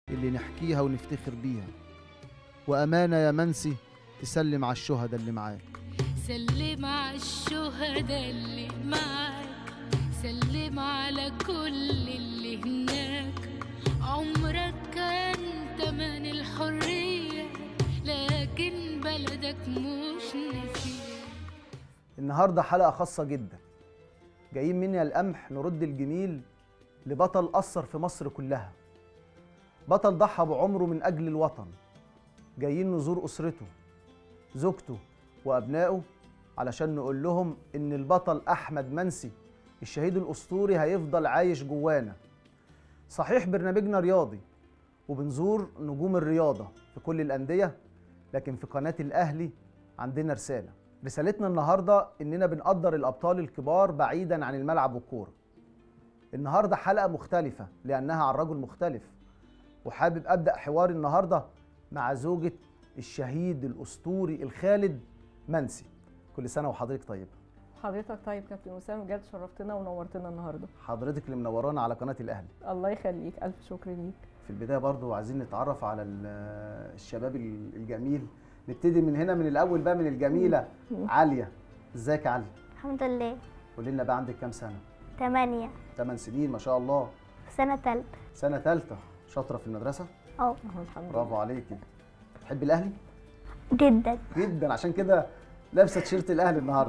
اللي نحكيها ونفتخر بيها وأمانة يا منسي تسلم على الشهداء اللي معاك سلم على الشهداء اللي معاك سلم على كل اللي هناك عمرك كان تمن الحرية لكن بلدك مش نسيك النهاردة حلقة خاصة جدا جايين مني القمح نرد الجميل لبطل أثر في مصر كلها بطل ضحى بعمره من أجل الوطن جايين نزور أسرته زوجته وأبنائه علشان نقول لهم إن البطل أحمد منسي الشهيد الأسطوري هيفضل عايش جوانا صحيح برنامجنا رياضي وبنزور نجوم الرياضة في كل الأندية لكن في قناة الأهلي عندنا رسالة رسالتنا النهاردة إننا بنقدر الأبطال الكبار بعيدا عن الملعب والكورة النهاردة حلقة مختلفة لأنها عن رجل مختلف وحابب أبدأ حواري النهاردة مع زوجة الشهيد الأسطوري الخالد منسي كل سنة وحضرتك طيبة حضرتك طيب كابتن وسام بجد شرفتنا ونورتنا النهارده حضرتك اللي منورانا على قناة الأهلي الله يخليك الف شكر ليك في البداية برضو عايزين نتعرف على ال- الشباب ال- الجميل نبتدي من هنا من الأول بقى من الجميلة عالية ازيك يا عليا الحمد لله قولي لنا بقى عندك كام سنة تمانية 8 سنين ما شاء الله في سنة تالتة سنة ثالثة شاطرة في المدرسة اه أهو الحمد برافو لله عليكي تحبي الأهلي جدا جدا عشان كده لابسة تيشيرت الأهلي النهاردة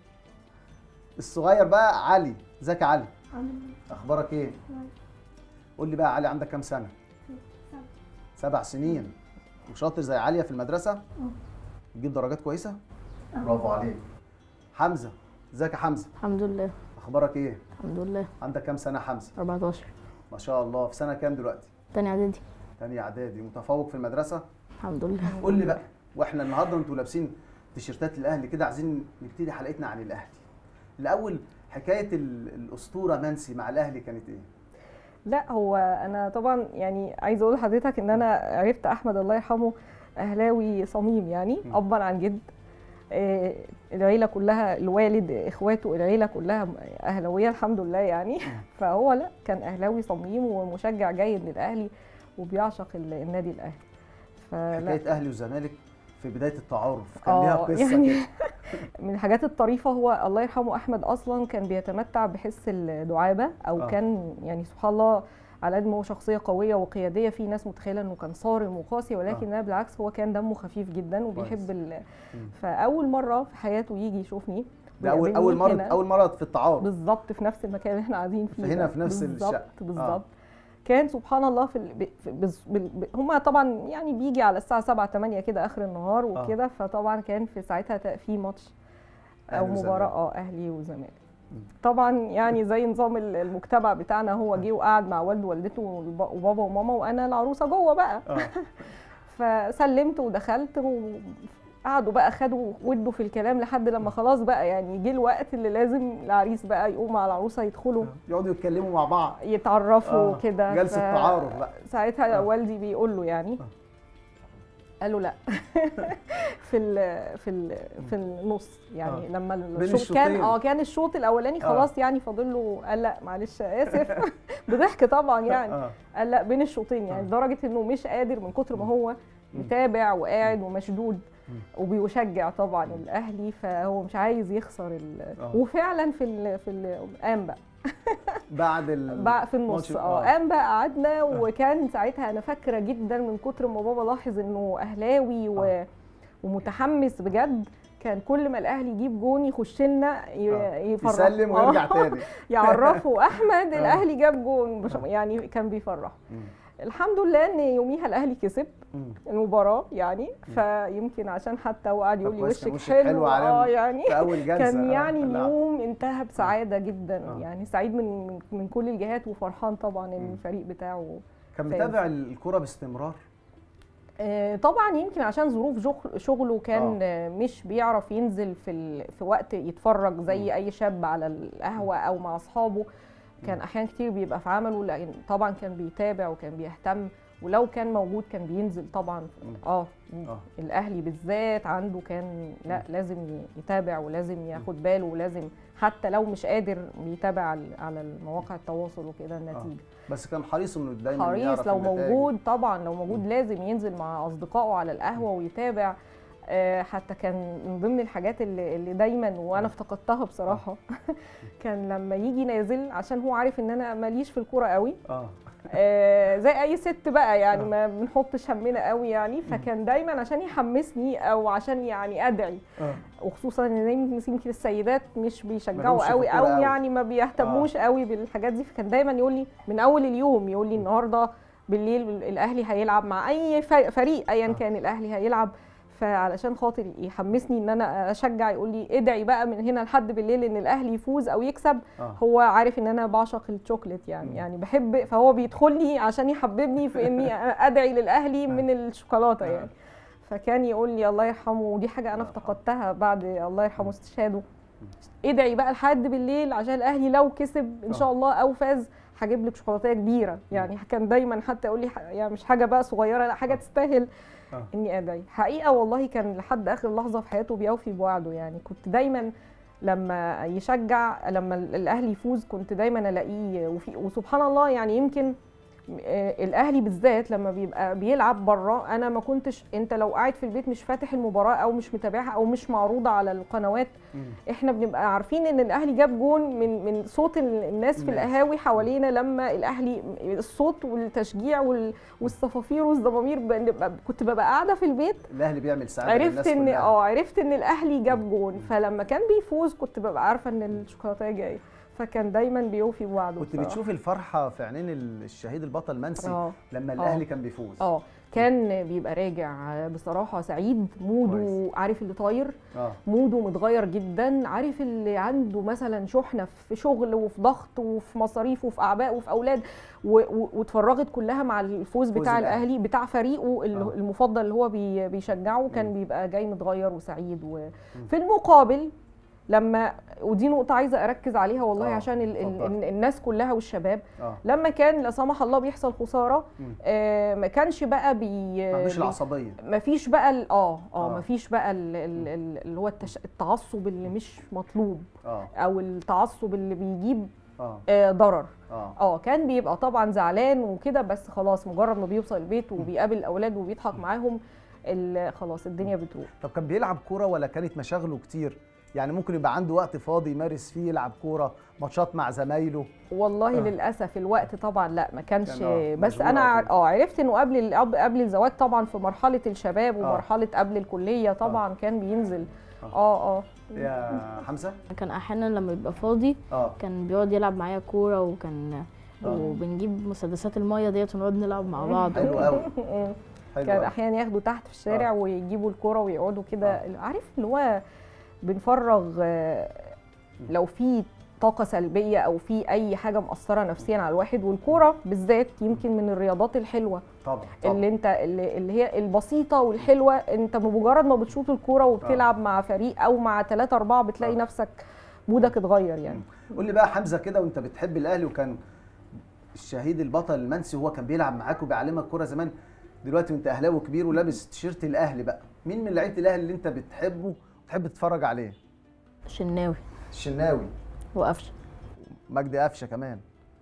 الصغير بقى علي ازيك يا علي أخبارك إيه قول لي بقى يا علي عندك كام سنة سبع سنين وشاطر زي عليا في المدرسة بتجيب درجات كويسة برافو عليك حمزة ازيك يا حمزة الحمد لله أخبارك إيه الحمد لله عندك كام سنة يا حمزة 14 ما شاء الله في سنة كام دلوقتي تاني اعدادي تانية إعدادي متفوق في المدرسة الحمد لله قول لي بقى واحنا النهارده انتوا لابسين تيشيرتات الاهلي كده عايزين نبتدي حلقتنا عن الاهلي الاول حكايه ال- الاسطوره منسي مع الاهلي كانت ايه لا هو انا طبعا يعني عايزه اقول لحضرتك ان انا عرفت احمد الله يرحمه اهلاوي صميم يعني م. ابا عن جد آه، العيله كلها الوالد اخواته العيله كلها اهلاويه الحمد لله يعني فهو لا كان اهلاوي صميم ومشجع جيد للاهلي وبيعشق ال- النادي الاهلي فلا حكايه اهلي وزمالك في بدايه التعارف كان ليها آه، قصه يعني كده من الحاجات الطريفة هو الله يرحمه أحمد أصلا كان بيتمتع بحس الدعابة أو آه. آه. كان يعني سبحان الله على قد ما هو شخصية قوية وقيادية في ناس متخيلة إنه كان صارم وقاسي ولكن آه. آه. بالعكس هو كان دمه خفيف جدا كويس. وبيحب ال... مم. فأول مرة في حياته يجي يشوفني ده اول ويقابلني اول مره هنا. اول مره في التعارف بالظبط في نفس المكان اللي احنا قاعدين فيه فهنا ده. في نفس بالظبط الشقة. بالظبط كان سبحان الله في ال... ب... في- بز... بال... ب... هما طبعا يعني بيجي على الساعه 7 8 كده اخر النهار وكده فطبعا كان في ساعتها ت- في ماتش او أهلي وزمالك. مباراه اه اهلي وزمالك مم. طبعا يعني زي نظام ال- المجتمع بتاعنا هو جه وقعد مع والده ووالدته والب- وبابا وماما وانا العروسه جوه بقى اه فسلمت ودخلت وقعدوا بقى خدوا ودوا في الكلام لحد لما خلاص بقى يعني جه الوقت اللي لازم العريس بقى يقوم على العروسه يدخلوا يقعدوا يتكلموا مع بعض يتعرفوا آه، كده جلسة تعارف بقى. ساعتها آه. والدي بيقول له يعني آه. قال له لا في ال في ال في النص يعني آه. لما بين الشوط كان الشوطين. اه كان الشوط الاولاني آه. خلاص يعني فاضل له قال لا معلش اسف بضحك طبعا يعني اه قال لا بين الشوطين يعني آه. لدرجه انه مش قادر من كتر ما هو متابع وقاعد ومشدود مم. وبيشجع طبعا الاهلي فهو مش عايز يخسر ال... آه. وفعلا في ال... في ال... قام بقى بعد ال بقى في النص ماتش- اه قام بقى قعدنا وكان ساعتها انا فاكره جدا من كتر ما بابا لاحظ انه اهلاوي و... آه. ومتحمس بجد كان كل ما الاهلي يجيب جون يخش لنا آه. ي... يفرح يسلم ويرجع تاني يعرفوا احمد آه. الاهلي جاب جون مش- يعني كان بيفرح مم. الحمد لله ان يوميها الاهلي كسب مم. المباراه يعني فيمكن عشان حتى هو قعد يقول لي كويس، كان وشك وشك حلو حلو على اه ال- يعني في اول جلسه كان آه، يعني لا. اليوم انتهى بسعاده جدا آه. يعني سعيد من من- من كل الجهات وفرحان طبعا ان مم. الفريق بتاعه كان فاز. متابع الكوره باستمرار آه، طبعا يمكن عشان ظروف جغ- شغله كان آه، مش بيعرف ينزل في ال... في وقت يتفرج زي مم. اي شاب على القهوه او مع اصحابه كان احيان كتير بيبقى في عمله لكن طبعا كان بيتابع وكان بيهتم ولو كان موجود كان بينزل طبعا مم. اه آه. الاهلي بالذات عنده كان لا لازم ي- يتابع ولازم ياخد باله ولازم حتى لو مش قادر بيتابع على- على مواقع التواصل وكده النتيجه بس كان حريص انه دايما حريص يعرف لو النتائج. موجود طبعا لو موجود لازم ينزل مع اصدقائه على القهوه ويتابع آه، حتى كان من ضمن الحاجات اللي, اللي دايما وانا افتقدتها بصراحه كان لما يجي نازل عشان هو عارف ان انا ماليش في الكوره قوي اه آه، زي اي ست بقى يعني ما بنحطش همنا قوي يعني فكان دايما عشان يحمسني او عشان يعني ادعي اه وخصوصا ان يمكن يمكن السيدات مش مالهمش بيشجعوا في قوي الكورة او قوي. يعني ما بيهتموش قوي بالحاجات دي فكان دايما يقول لي من اول اليوم يقول لي النهارده بالليل الاهلي هيلعب مع اي ف- فريق ايا آه. كان الاهلي هيلعب فعلشان خاطر يحمسني ان انا اشجع يقول لي ادعي بقى من هنا لحد بالليل ان الاهلي يفوز او يكسب اه هو عارف ان انا بعشق الشوكليت يعني مم. يعني بحب فهو بيدخل لي عشان يحببني في اني ادعي للاهلي من الشوكولاته آه. يعني فكان يقول لي الله يرحمه ودي حاجه انا الله يرحمه. افتقدتها بعد الله يرحمه استشهاده ادعي بقى لحد بالليل عشان الاهلي لو كسب ان شاء الله او فاز هجيب لك شوكولاتيه كبيره يعني كان دايما حتى يقول لي ح- يعني مش حاجه بقى صغيره لا حاجه آه. تستاهل آه. اني ادعي حقيقه والله كان لحد اخر لحظه في حياته بيوفي بوعده يعني كنت دايما لما يشجع لما الاهلي يفوز كنت دايما الاقيه وفي وسبحان الله يعني يمكن آه، الاهلي بالذات لما بيبقى بيلعب بره انا ما كنتش انت لو قاعد في البيت مش فاتح المباراه او مش متابعها او مش معروضه على القنوات مم. احنا بنبقى عارفين ان الاهلي جاب جون من من صوت ال- الناس في الناس. القهاوي حوالينا لما الاهلي الصوت والتشجيع وال- والصفافير والزمامير بنبقى كنت ببقى قاعده في البيت الاهلي بيعمل سعاده عرفت للناس ان كلها. اه عرفت ان الاهلي جاب جون فلما كان بيفوز كنت ببقى عارفه ان الشوكولاته جايه فكان دايما بيوفي بوعده كنت بصراحة. بتشوفي الفرحه في عينين الشهيد البطل منسي اه لما آه. الاهلي كان بيفوز اه كان بيبقى راجع بصراحه سعيد موده كويس. عارف اللي طاير اه موده متغير جدا عارف اللي عنده مثلا شحنه في شغل وفي ضغط وفي مصاريف وفي اعباء وفي اولاد و- و- واتفرغت كلها مع الفوز فوز بتاع الأهلي. الاهلي بتاع فريقه ال- آه. المفضل اللي هو بي- بيشجعه كان مم. بيبقى جاي متغير وسعيد وفي المقابل لما ودي نقطة عايزة أركز عليها والله آه، عشان ال ال اتفضلي. الناس كلها والشباب اه لما كان لا سمح الله بيحصل خسارة مم. آه ما كانش بقى بي ما عندوش بي- العصبيه مفيش بقى ال- اه اه آه. مفيش بقى ال- ال- ال- اللي هو التش... التعصب اللي مش مطلوب اه او التعصب اللي بيجيب اه آه ضرر اه اه كان بيبقى طبعا زعلان وكده بس خلاص مجرد ما بيوصل البيت وبيقابل الاولاد وبيضحك معاهم ال- خلاص الدنيا بتروح طب كان بيلعب كوره ولا كانت مشاغله كتير يعني ممكن يبقى عنده وقت فاضي يمارس فيه يلعب كوره ماتشات مع زمايله والله آه. للاسف الوقت طبعا لا ما كانش كان آه، بس مشغول انا على ع- طول. اه عرفت انه قبل ال- قبل قبل الزواج طبعا في مرحله الشباب آه. ومرحله قبل الكليه طبعا كان بينزل آه. اه اه يا حمزه كان احيانا لما يبقى فاضي اه كان بيقعد يلعب معايا كوره وكان آه. وبنجيب مسدسات الميه ديت ونقعد نلعب مع بعض حلو قوي حلو كان قوي احيانا ياخدوا تحت في الشارع آه. ويجيبوا الكوره ويقعدوا كده آه. عارف اللي هو بنفرغ آه، لو في طاقه سلبيه او في اي حاجه مأثره نفسيا على الواحد والكوره بالذات يمكن من الرياضات الحلوه طبعا اللي طبعا انت اللي, اللي هي البسيطه والحلوه انت بمجرد ما بتشوط الكوره وبتلعب مع فريق او مع ثلاثة أربعة بتلاقي آه. نفسك مودك اتغير يعني قول لي بقى حمزه كده وانت بتحب الاهلي وكان الشهيد البطل المنسي هو كان بيلعب معاك وبيعلمك كوره زمان دلوقتي وانت اهلاوي كبير ولابس تيشيرت الاهلي بقى مين من لعيبه الاهلي اللي انت بتحبه وتحب تتفرج عليه شناوي الشناوي وقفشه مجدي قفشه كمان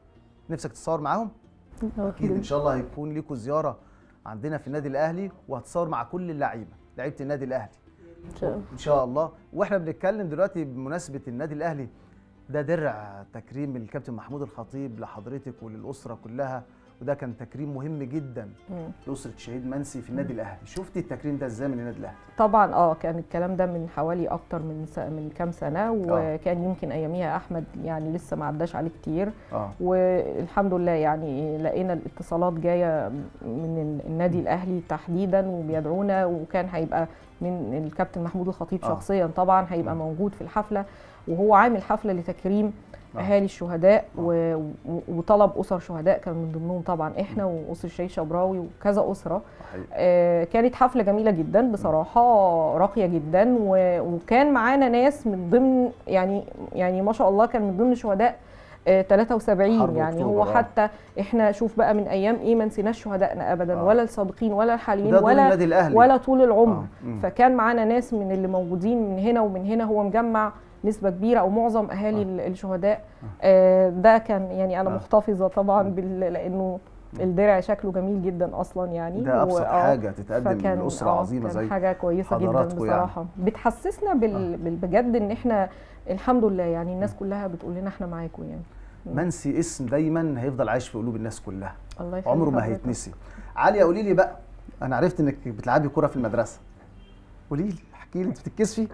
نفسك تتصور معاهم اكيد ان شاء الله هيكون ليكوا زياره عندنا في النادي الاهلي وهتصور مع كل اللعيبه لعيبه النادي الاهلي ان شاء الله ان شاء الله واحنا بنتكلم دلوقتي بمناسبه النادي الاهلي ده درع تكريم الكابتن محمود الخطيب لحضرتك وللاسره كلها وده كان تكريم مهم جدا مم. لاسره الشهيد منسي في النادي الاهلي شفتي التكريم ده ازاي من النادي الاهلي طبعا اه كان الكلام ده من حوالي اكتر من س... من كام سنه وكان يمكن اياميها احمد يعني لسه ما عداش عليه كتير اه والحمد لله يعني لقينا الاتصالات جايه من النادي الاهلي تحديدا وبيدعونا وكان هيبقى من الكابتن محمود الخطيب آه. شخصيا طبعا هيبقى مم. موجود في الحفله وهو عامل حفله لتكريم آه. اهالي الشهداء و... و- وطلب اسر شهداء كان من ضمنهم طبعا احنا واسر الشيخ شبراوي وكذا اسره حقيقي. آه، كانت حفله جميله جدا بصراحه راقيه جدا و- وكان معانا ناس من ضمن يعني يعني ما شاء الله كان من ضمن شهداء آه 73 حرب يعني هو أكتوبر، آه. حتى احنا شوف بقى من ايام ايه ما نسيناش شهدائنا ابدا آه. ولا السابقين ولا الحاليين وده دور ولا النادي الاهلي ولا طول العمر آه، مم. فكان معانا ناس من اللي موجودين من هنا ومن هنا هو مجمع نسبة كبيرة أو معظم أهالي آه. ال- الشهداء آه ده كان يعني أنا آه. محتفظة طبعا بال... لأنه الدرع شكله جميل جدا أصلا يعني ده ابسط آه، حاجه تتقدم فكان لاسره آه، عظيمه كان زي حاجة كويسة جدا حضراتكم يعني. بصراحة بتحسسنا بال... بال... بجد إن إحنا الحمد لله يعني الناس كلها بتقول لنا إحنا معاكم يعني منسي اسم دايما هيفضل عايش في قلوب الناس كلها الله يخليك عمره ما حضرتك. هيتنسي عاليه قولي لي بقى انا عرفت انك بتلعبي كوره في المدرسه قولي لي احكي لي انت بتتكسفي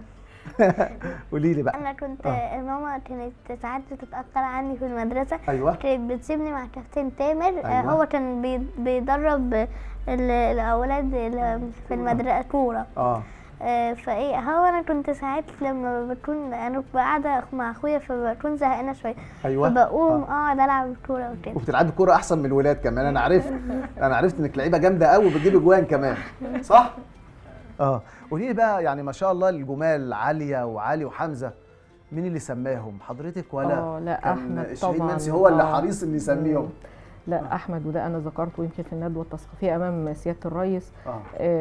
قولي لي بقى انا كنت آه. ماما كانت ساعات بتتاخر عني في المدرسه ايوه كانت بتسيبني مع كابتن تامر آه، أيوة. هو كان بي- بيدرب ال- الاولاد ال- في المدرسه كوره اه آه، فايه هو انا كنت ساعات لما بكون انا ببقى قاعده مع اخويا فبكون زهقانه شويه ايوه فبقوم آه. اقعد العب كوره وكده وبتلعبي كوره احسن من الولاد كمان انا عرفت انا عرفت انك لعيبه جامده قوي وبتجيبي جوان كمان صح اه قولي لي بقى يعني ما شاء الله الجمال عاليه وعلي وحمزه مين اللي سماهم حضرتك ولا آه، لا، كان أحمد شهيد طبعاً. منسي هو اللي آه. حريص ان يسميهم لا احمد وده انا ذكرته يمكن في الندوه التثقيفيه امام سياده الرئيس اه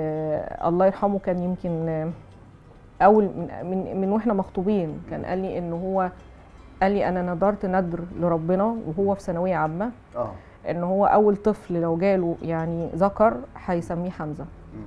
آه الله يرحمه كان يمكن آه، اول من, من من واحنا مخطوبين كان قال لي ان هو قال لي انا نذرت ندر لربنا وهو في ثانويه عامه اه ان هو اول طفل لو جاله يعني ذكر هيسميه حمزه مم.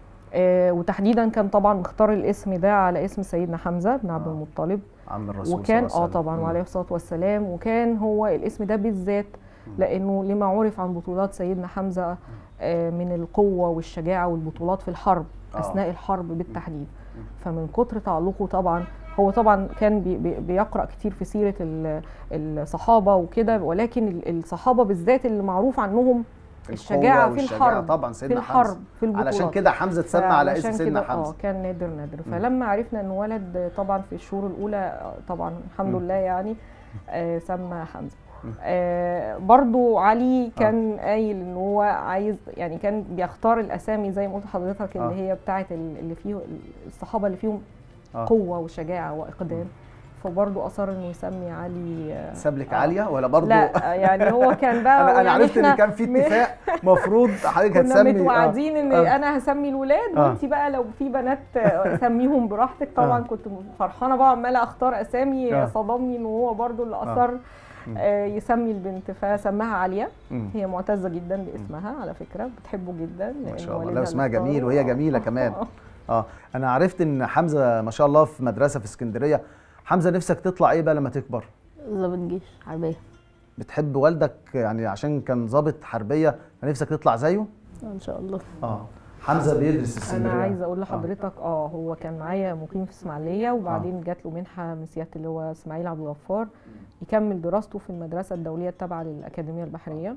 آه وتحديدا كان طبعا مختار الاسم ده على اسم سيدنا حمزه بن عبد آه. المطلب عم الرسول وكان صلى الله اه عليه وسلم. طبعا مم. وعليه الصلاه والسلام وكان هو الاسم ده بالذات لانه لما عرف عن بطولات سيدنا حمزه آه، من القوه والشجاعه والبطولات في الحرب آه. اثناء الحرب بالتحديد فمن كتر تعلقه طبعا هو طبعا كان بي بي بيقرا كتير في سيره ال- الصحابه وكده ولكن ال- الصحابه بالذات اللي معروف عنهم القوة الشجاعه في والشجاعة الحرب طبعا في سيدنا حمزه الحرب في البطولات علشان كده حمزه اتسمى على اسم فعلشان سيدنا كده حمزه اه كان نادر نادر فلما عرفنا انه ولد طبعا في الشهور الاولى آه، طبعا الحمد مم. لله يعني آه سمى حمزه مم. آه برضو علي كان قايل ان هو عايز يعني كان بيختار الاسامي زي ما قلت لحضرتك اللي آه. هي بتاعه ال- اللي فيه الصحابه اللي فيهم آه. قوه وشجاعه واقدام فبرضه اصر انه يسمي علي آه، ساب لك آه. عاليه ولا برضه لا يعني هو كان بقى انا انا يعني عرفت ان إحنا كان في م- اتفاق مفروض حضرتك كنا هتسمي متوعدين ان آه. انا هسمي الولاد آه. وانت بقى لو في بنات آه، سميهم براحتك طبعا آه. كنت فرحانه بقى عماله اختار اسامي آه. صدمني ان هو برضو اللي اصر آه، يسمي البنت فسماها عاليه مم. هي معتزه جدا باسمها على فكره بتحبه جدا ما لأن شاء الله والدها لا اسمها اللي جميل اختاره. وهي جميله كمان اه انا عرفت ان حمزه ما شاء الله في مدرسه في اسكندريه حمزه نفسك تطلع ايه بقى لما تكبر ضابط جيش حربية بتحب والدك يعني عشان كان ضابط حربيه فنفسك تطلع زيه ان شاء الله اه حمزه بيدرس في انا اسكندريه عايزه اقول لحضرتك اه هو كان معايا مقيم في اسماعيليه وبعدين جات له منحه من سياده اللي هو اسماعيل عبد الغفار يكمل دراسته في المدرسه الدوليه التابعه للاكاديميه البحريه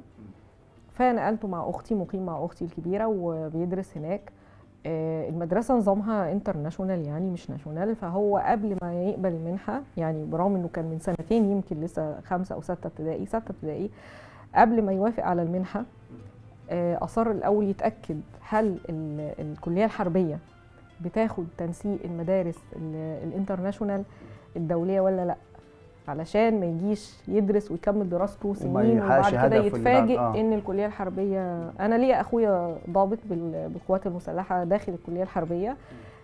فنقلته مع اختي مقيم مع اختي الكبيره وبيدرس هناك آه، المدرسه نظامها انترناشونال يعني مش ناشونال فهو قبل ما يقبل المنحه يعني برغم انه كان من سنتين يمكن لسه خمسه او سته ابتدائي سته ابتدائي قبل ما يوافق على المنحه آه، اصر الاول يتاكد هل ال- الكليه الحربيه بتاخد تنسيق المدارس ال- الانترناشونال الدوليه ولا لا علشان ما يجيش يدرس ويكمل دراسته سنين يحققش وبعد كده هدفه اللي بعد- يتفاجئ آه. ان الكليه الحربيه انا ليا اخويا ضابط بال- بالقوات المسلحه داخل الكليه الحربيه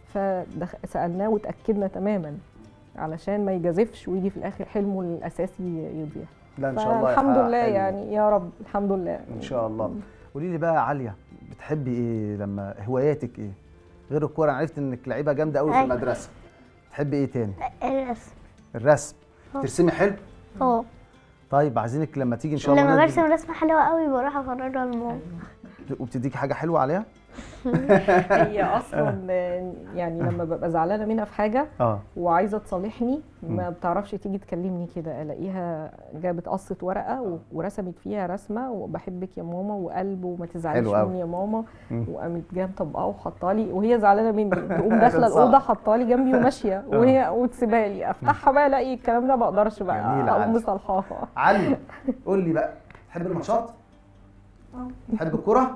فسالناه وتاكدنا تماما علشان ما يجازفش ويجي في الاخر حلمه الاساسي يضيع لا ان شاء الله فالحمد يحقق لله حلمه. يعني يا رب الحمد لله ان شاء الله قولي لي بقى يا عاليه بتحبي ايه لما هواياتك ايه غير الكوره انا عرفت انك لعيبه جامده قوي في أيوة. المدرسه بتحبي ايه تاني الرسم الرسم آه. ترسمي حلو اه طيب عايزينك لما تيجي ان شاء الله لما ندي- برسم رسمة حلوة قوي بروح افرجها لماما وبتديكي حاجه حلوه عليها هي اصلا يعني لما ببقى زعلانه منها في حاجه اه وعايزه تصالحني ما بتعرفش تيجي تكلمني كده الاقيها جابت قصه ورقه و- ورسمت فيها رسمه وبحبك يا ماما وقلب وما تزعليش حلو أوي. مني يا ماما مم. وقامت جايه مطبقاه وحاطه لي وهي زعلانه مني تقوم داخله صح. الاوضه حاطه لي جنبي وماشيه وهي وتسيبها لي افتحها بقى الاقي الكلام ده ما اقدرش بقى جميلة اقوم علي. مصالحاها علي قول لي بقى تحب الماتشات تحب الكوره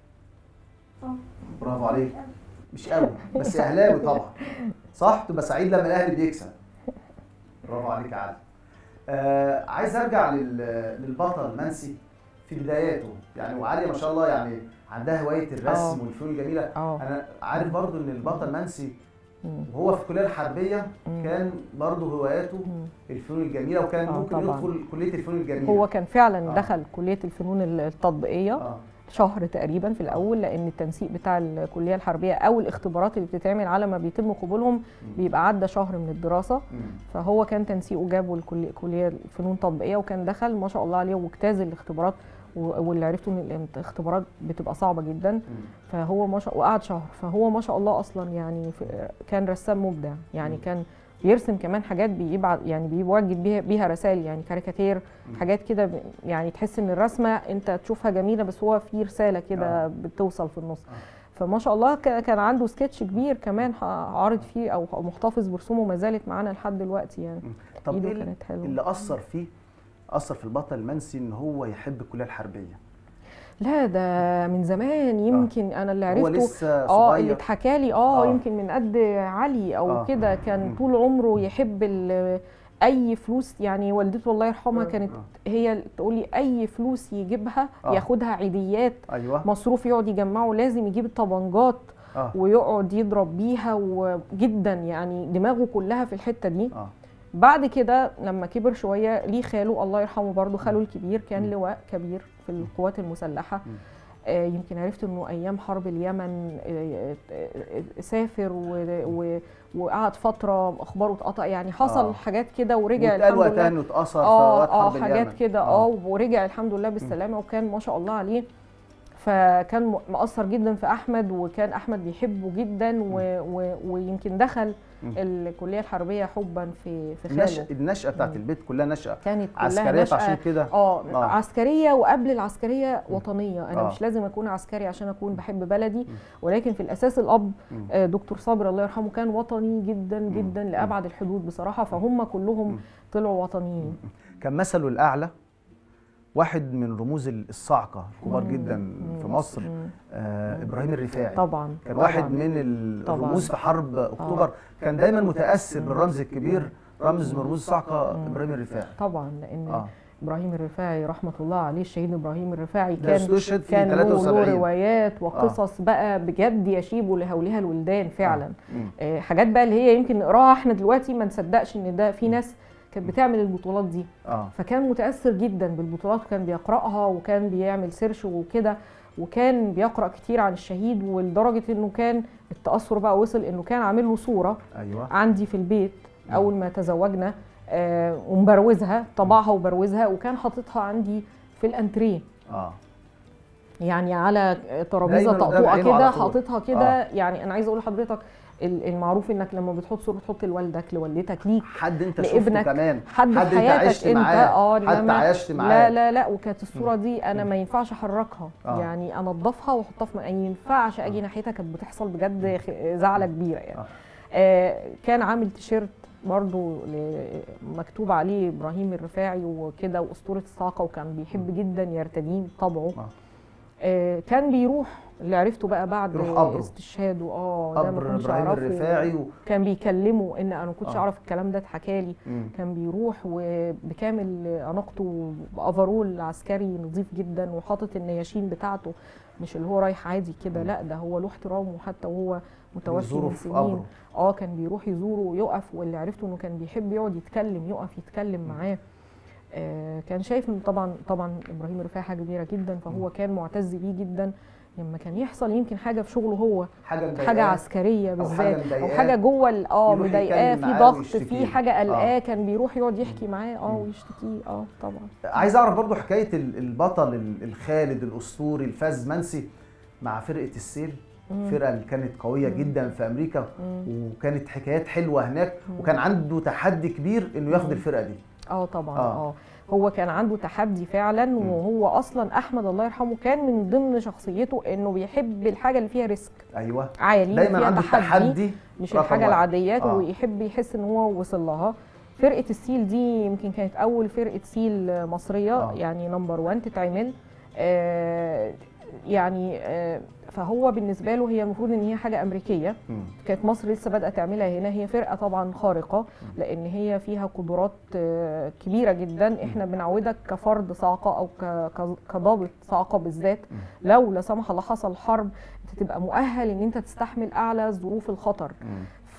برافو عليك مش قوي بس اهلاوي طبعا صح تبقى سعيد لما الاهلي بيكسب برافو عليك يا علي آه عايز ارجع لل- للبطل منسي في بداياته يعني وعاليه ما شاء الله يعني عندها هوايه الرسم آه. والفنون الجميله اه انا عارف برضو ان البطل منسي مم. وهو في الكليه الحربيه مم. كان برضو هواياته مم. الفنون الجميله وكان آه، ممكن طبعاً. يدخل كليه الفنون الجميله هو كان فعلا آه. دخل كليه الفنون التطبيقيه اه شهر تقريبا في الاول لان التنسيق بتاع الكليه الحربيه او الاختبارات اللي بتتعمل على ما بيتم قبولهم بيبقى عدى شهر من الدراسه مم. فهو كان تنسيقه جابه الكليه كليه الفنون التطبيقيه وكان دخل ما شاء الله عليه واجتاز الاختبارات و- واللي عرفته ان الاختبارات بتبقى صعبه جدا مم. فهو ما شاء وقعد شهر فهو ما شاء الله اصلا يعني في- كان رسام مبدع يعني مم. كان بيرسم كمان حاجات بيبعت يعني بيوجد بيها بيها رسائل يعني كاريكاتير مم. حاجات كده ب- يعني تحس ان الرسمه انت تشوفها جميله بس هو في رساله كده آه. بتوصل في النص آه. فما شاء الله ك- كان عنده سكتش كبير كمان ح- عارض فيه او محتفظ برسومه ما زالت معانا لحد دلوقتي يعني طب ايده ايه كانت حلوه اللي اثر فيه اثر في البطل المنسي ان هو يحب الكليه الحربيه لا ده من زمان يمكن انا اللي هو عرفته لسه اه اللي صغير اتحكى لي اه, آه. يمكن من قد علي او آه. كده كان مم. طول عمره يحب ال- اي فلوس يعني والدته الله يرحمها آه. كانت آه. هي تقول لي اي فلوس يجيبها آه. ياخدها عيديات ايوه مصروف يقعد يجمعه لازم يجيب الطبنجات اه ويقعد يضرب بيها وجدا يعني دماغه كلها في الحته دي اه بعد كده لما كبر شويه ليه خاله الله يرحمه برضه خاله الكبير كان مم. لواء كبير في القوات المسلحه مم. آه، يمكن عرفت انه ايام حرب اليمن آه، آه، آه، سافر و- و- وقعد فتره اخباره اتقطع يعني حصل آه. حاجات كده ورجع واتقال الحمد وقتها لله انه اتاثر في اه وقت اه حرب حاجات اليمن. كده اه ورجع الحمد لله بالسلامه وكان ما شاء الله عليه فكان م- مأثر جدا في احمد وكان احمد بيحبه جدا و و ويمكن دخل مم. الكليه الحربيه حبا في في النش... خاله النشأة بتاعت مم. البيت كلها نشأة كانت كلها عسكرية نشأة فعشان كده اه آه. عسكريه وقبل العسكريه وطنيه انا آه. مش لازم اكون عسكري عشان اكون بحب بلدي مم. ولكن في الاساس الاب مم. آه، دكتور صابر الله يرحمه كان وطني جدا مم. جدا لابعد الحدود بصراحه فهم كلهم مم. طلعوا وطنيين كان مثله الأعلى واحد من رموز الصاعقة كبار مم. جدا مم. في مصر مم. آه إبراهيم الرفاعي طبعا كان طبعاً. واحد من الرموز في حرب أكتوبر كان دايما متأثر مم. بالرمز الكبير رمز من رموز الصاعقة مم. إبراهيم الرفاعي طبعا لان اه ابراهيم الرفاعي رحمه الله عليه الشهيد ابراهيم الرفاعي ده كان استشهد في كان له- له 73 روايات وقصص بقى بجد يشيب لهولها الولدان فعلا مم. آه، حاجات بقى اللي هي يمكن نقراها احنا دلوقتي ما نصدقش ان ده في ناس كانت بتعمل البطولات دي اه فكان متاثر جدا بالبطولات وكان بيقراها وكان بيعمل سيرش وكده وكان بيقرا كتير عن الشهيد ولدرجه انه كان التاثر بقى وصل انه كان عامل له صوره ايوه عندي في البيت اول ما تزوجنا آه، ومبروزها طبعها وبروزها وكان حاططها عندي في الانتريه اه يعني على ترابيزه دايماً قدام طقطوقه عينه على كده طول. حاططها كده آه. يعني انا عايزه اقول لحضرتك ال- المعروف انك لما بتحط صوره تحط لوالدك لوالدتك ليك حد انت شفته لابنك كمان حد, حد في انت حياتك عشت انت معاه اه حد لما- عايشت معاه لا لا لا وكانت الصوره دي انا مم. ما ينفعش احركها آه. يعني انضفها واحطها في ما ينفعش اجي ناحيتها كانت بتحصل بجد خ- زعله كبيره يعني آه. آه كان عامل تيشيرت برضو ل- مكتوب عليه ابراهيم الرفاعي وكده واسطوره الصاعقه وكان بيحب جدا يرتديه طبعه آه. آه كان بيروح اللي عرفته بقى بعد يروح قبره. استشهاده اه ده ما قبر كنتش ابراهيم اعرفه الرفاعي و... كان بيكلمه ان انا ما كنتش آه. اعرف الكلام ده اتحكى لي مم. كان بيروح وبكامل اناقته بافرول عسكري نظيف جدا وحاطط النياشين بتاعته مش اللي هو رايح عادي كده مم. لا ده هو له احترامه حتى وهو متوفي يزوره من في سنين قبره اه كان بيروح يزوره ويقف واللي عرفته انه كان بيحب يقعد يتكلم يقف يتكلم معاه آه كان شايف انه طبعا طبعا ابراهيم الرفاعي حاجه كبيره جدا فهو كان معتز بيه جدا لما كان يحصل يمكن حاجه في شغله هو حاجه مضايقاه حاجه عسكريه أو بالذات حاجة او مضايقاه، حاجه جوه ال- اه يروح مضايقاه يتكلم في معاه ضغط ويشتكيه. في حاجه قلقاه آه. كان بيروح يقعد يحكي معاه اه مم. ويشتكيه اه طبعا عايز اعرف برضو حكايه ال- البطل ال- الخالد الاسطوري الفاز منسي مع فرقه السيل مم. فرقه اللي كانت قويه مم. جدا في امريكا مم. وكانت حكايات حلوه هناك مم. وكان عنده تحدي كبير انه ياخد مم. الفرقه دي اه طبعا آه. اه هو كان عنده تحدي فعلا مم. وهو اصلا احمد الله يرحمه كان من ضمن شخصيته انه بيحب الحاجه اللي فيها ريسك ايوه عالي دايما فيها عنده تحدي مش رقم الحاجه واحد. العاديات آه. ويحب يحس ان هو وصل لها فرقه السيل دي يمكن كانت اول فرقه سيل مصريه آه. يعني نمبر 1 تتعمل آه يعني آه، فهو بالنسبه له هي المفروض ان هي حاجه امريكيه مم. كانت مصر لسه بادئه تعملها هنا هي فرقه طبعا خارقه لان هي فيها قدرات آه، كبيره جدا احنا بنعودك كفرد صاعقه او ك- ك- كضابط صاعقه بالذات لو لا سمح الله حصل حرب انت تبقى مؤهل ان انت تستحمل اعلى ظروف الخطر مم.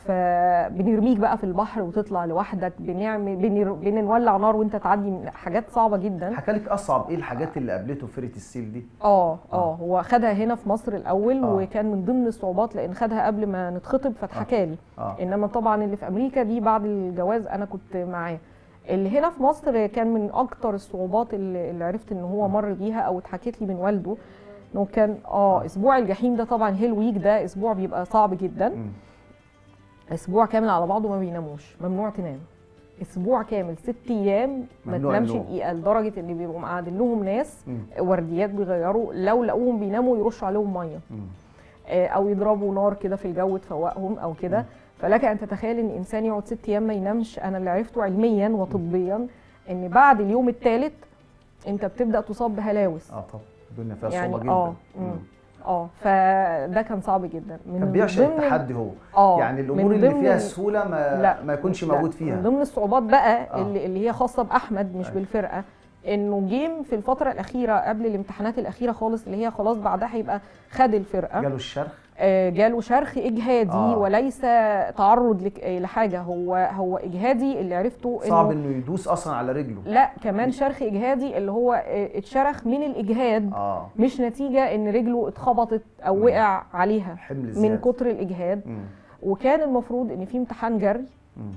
فبنرميك بقى في البحر وتطلع لوحدك بنعمل بنر- بنولع نار وانت تعدي من حاجات صعبه جدا حكى لك اصعب ايه الحاجات اللي قابلته في فرقه السيل دي اه اه هو خدها هنا في مصر الاول آه. وكان من ضمن الصعوبات لان خدها قبل ما نتخطب فاتحكى لي اه انما طبعا اللي في امريكا دي بعد الجواز انا كنت معاه اللي هنا في مصر كان من اكتر الصعوبات اللي, اللي عرفت ان هو مر بيها او اتحكت لي من والده انه كان اه اسبوع الجحيم ده طبعا هيل ويك ده اسبوع بيبقى صعب جدا مم. اسبوع كامل على بعضه ما بيناموش ممنوع تنام اسبوع كامل ست ايام ما ممنوع تنامش النوم. دقيقه لدرجه ان بيبقوا مقعدين لهم ناس مم. ورديات بيغيروا لو لقوهم بيناموا يرشوا عليهم ميه مم. آه، او يضربوا نار كده في الجو تفوقهم او كده فلك ان تتخيل ان انسان يقعد ست ايام ما ينامش انا اللي عرفته علميا وطبيا ان بعد اليوم الثالث انت بتبدا تصاب بهلاوس اه طبعا الدنيا فيها يعني صعوبه جدا اه مم. اه فده كان صعب جدا من كان بيعشق ضمن- التحدي هو اه يعني من الامور اللي ضمن فيها ال- سهوله ما لا ما يكونش لا. موجود من فيها ضمن الصعوبات بقى آه. اللي, اللي هي خاصه باحمد مش أيوة. بالفرقه انه جيم في الفتره الاخيره قبل الامتحانات الاخيره خالص اللي هي خلاص بعدها هيبقى خد الفرقه جاله الشرخ آه، جاله شرخ اجهادي آه. وليس تعرض لك- آه، لحاجه هو هو اجهادي اللي عرفته صعب انه انه يدوس اصلا على رجله لا كمان شرخ اجهادي اللي هو آه، اتشرخ من الاجهاد اه مش نتيجه ان رجله اتخبطت او مم. وقع عليها حمل من زياده كتر الاجهاد مم. وكان المفروض ان في امتحان جري مم.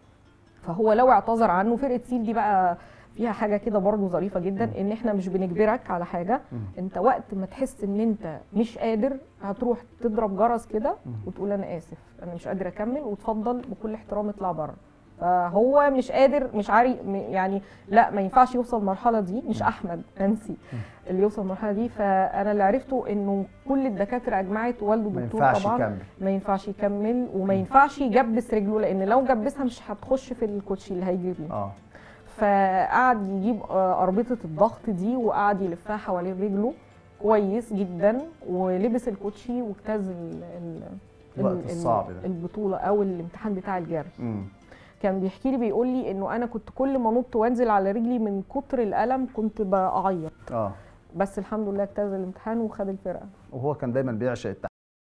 فهو لو اعتذر عنه فرقه سيل دي بقى فيها حاجه كده برضو ظريفه جدا ان احنا مش بنجبرك على حاجه مم. انت وقت ما تحس ان انت مش قادر هتروح تضرب جرس كده وتقول انا اسف انا مش قادر اكمل وتفضل بكل احترام اطلع بره فهو مش قادر مش عاري م- يعني لا ما ينفعش يوصل المرحله دي مش احمد نانسي اللي يوصل المرحله دي فانا اللي عرفته انه كل الدكاتره اجمعت والده ما دكتور ينفعش طبعا يكمل ما ينفعش يكمل وما ينفعش يجبس رجله لان لو جبسها مش هتخش في الكوتشي اللي هيجري بيه اه فقعد يجيب آه، اربطه الضغط دي وقعد يلفها حوالين رجله كويس جدا ولبس الكوتشي واجتاز ال- ال- الوقت ال- الصعب ده. البطوله او الامتحان بتاع الجري مم. كان بيحكي لي بيقول لي انه انا كنت كل ما انط وانزل على رجلي من كتر الالم كنت بعيط اه بس الحمد لله اجتاز الامتحان وخد الفرقه وهو كان دايما بيعشق التحدي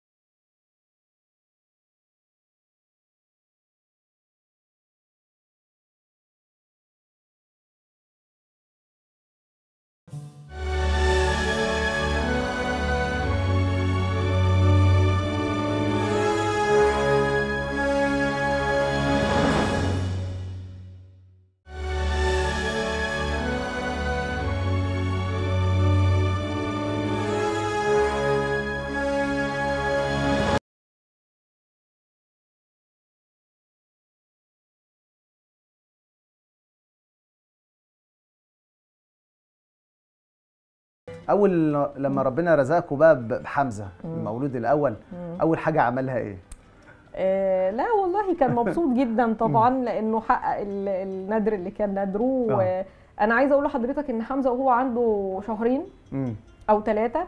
اول لما ربنا رزقكم بقى ب- بحمزه المولود الاول اول حاجه عملها ايه آه لا والله كان مبسوط جدا طبعا لانه حقق ال- النذر اللي كان نذره آه. وانا عايزه اقول لحضرتك ان حمزه وهو عنده شهرين مم. او ثلاثه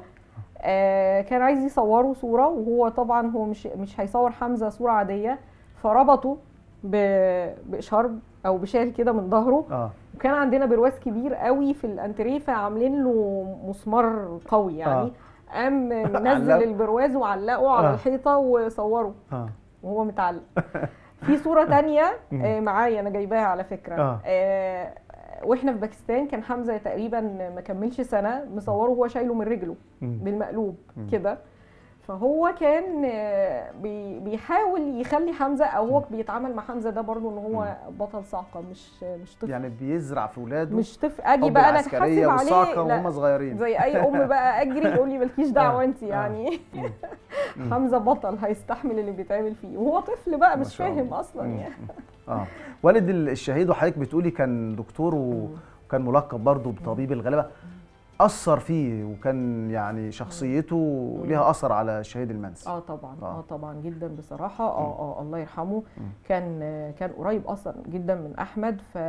آه كان عايز يصوروا صوره وهو طبعا هو مش مش هيصور حمزه صوره عاديه فربطه ب- بشرب او بشال كده من ظهره اه وكان عندنا برواز كبير قوي في الانتريه فعاملين له مسمار قوي يعني قام منزل علقه. البرواز وعلقه على آه. الحيطه وصوره اه وهو متعلق في صوره تانية آه، معايا انا جايباها على فكره آه. آه، واحنا في باكستان كان حمزه تقريبا ما كملش سنه مصوره وهو شايله من رجله مم. بالمقلوب كده فهو كان آه، بي- بيحاول يخلي حمزه او هو بيتعامل مع حمزه ده برضه ان هو بطل صعقه مش مش طفل يعني بيزرع في ولاده مش طفل اجي حب بقى انا العسكريه اتحاسب والصعقه عليه لا، وهم صغيرين زي اي ام بقى اجري يقول لي مالكيش دعوه آه، انت آه. يعني حمزه بطل هيستحمل اللي بيتعمل فيه وهو طفل بقى ما مش شاء فاهم الله. اصلا مم. يعني اه والد الشهيد وحضرتك بتقولي كان دكتور و- وكان ملقب برضه بطبيب الغلابه اثر فيه وكان يعني شخصيته ليها اثر على الشهيد المنسي اه طبعا آه. اه طبعا جدا بصراحه اه اه الله يرحمه كان آه، كان قريب اصلا جدا من احمد ف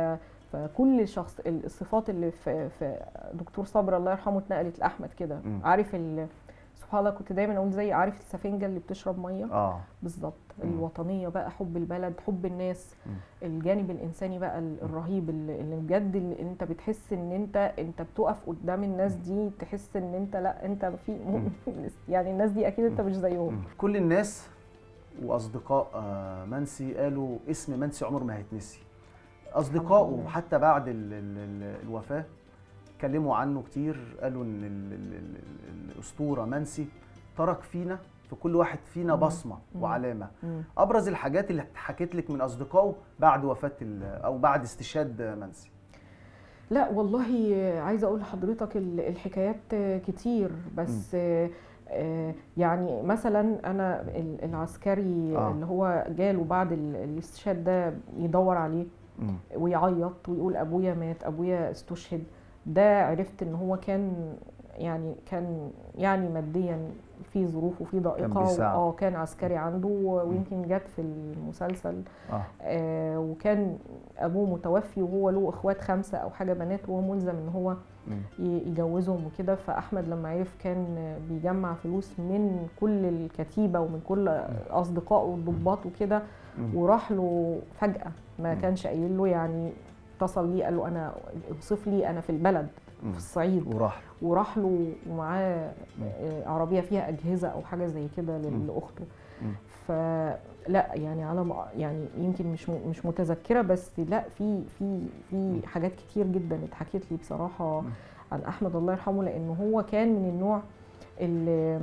فكل شخص الصفات اللي في, في دكتور صبري الله يرحمه اتنقلت لاحمد كده مم. عارف ال- سبحان الله كنت دايما اقول زي عارف السفنجه اللي بتشرب ميه اه بالظبط مم. الوطنيه بقى حب البلد حب الناس مم. الجانب الانساني بقى ال- الرهيب اللي اللي بجد اللي انت بتحس ان انت انت بتقف قدام الناس دي تحس ان انت لا انت في يعني الناس دي اكيد انت مش زيهم كل الناس واصدقاء آه، منسي قالوا اسم منسي عمر ما هيتنسي اصدقائه لله. حتى بعد ال ال ال الوفاه اتكلموا عنه كتير قالوا ان ال ال ال ال الاسطوره منسي ترك فينا في كل واحد فينا مم. بصمه مم. وعلامه مم. ابرز الحاجات اللي حكيت لك من اصدقائه بعد وفاه ال- او بعد استشهاد منسي لا والله عايزه اقول لحضرتك ال- الحكايات كتير بس آه، يعني مثلا انا ال- العسكري آه. اللي هو جاله بعد ال- الاستشهاد ده يدور عليه ويعيط ويقول ابويا مات ابويا استشهد ده عرفت ان هو كان يعني كان يعني ماديا في ظروف وفي ضائقه بيساعد. اه كان عسكري عنده ويمكن جت في المسلسل اه آه وكان ابوه متوفي وهو له اخوات خمسه او حاجه بنات وهو ملزم ان هو مم. ي- يجوزهم وكده فاحمد لما عرف كان بيجمع فلوس من كل الكتيبه ومن كل اصدقائه الضباط وكده مم. وراح له فجاه ما مم. كانش قايل له يعني اتصل لي قال له انا اوصف لي انا في البلد مم. في الصعيد وراح وراح له ومعاه آه، عربيه فيها اجهزه او حاجه زي كده لل- مم. لاخته مم. فلا يعني على ما يعني يمكن مش م- مش متذكره بس لا في في في حاجات كتير جدا اتحكت لي بصراحه مم. عن احمد الله يرحمه لانه هو كان من النوع اللي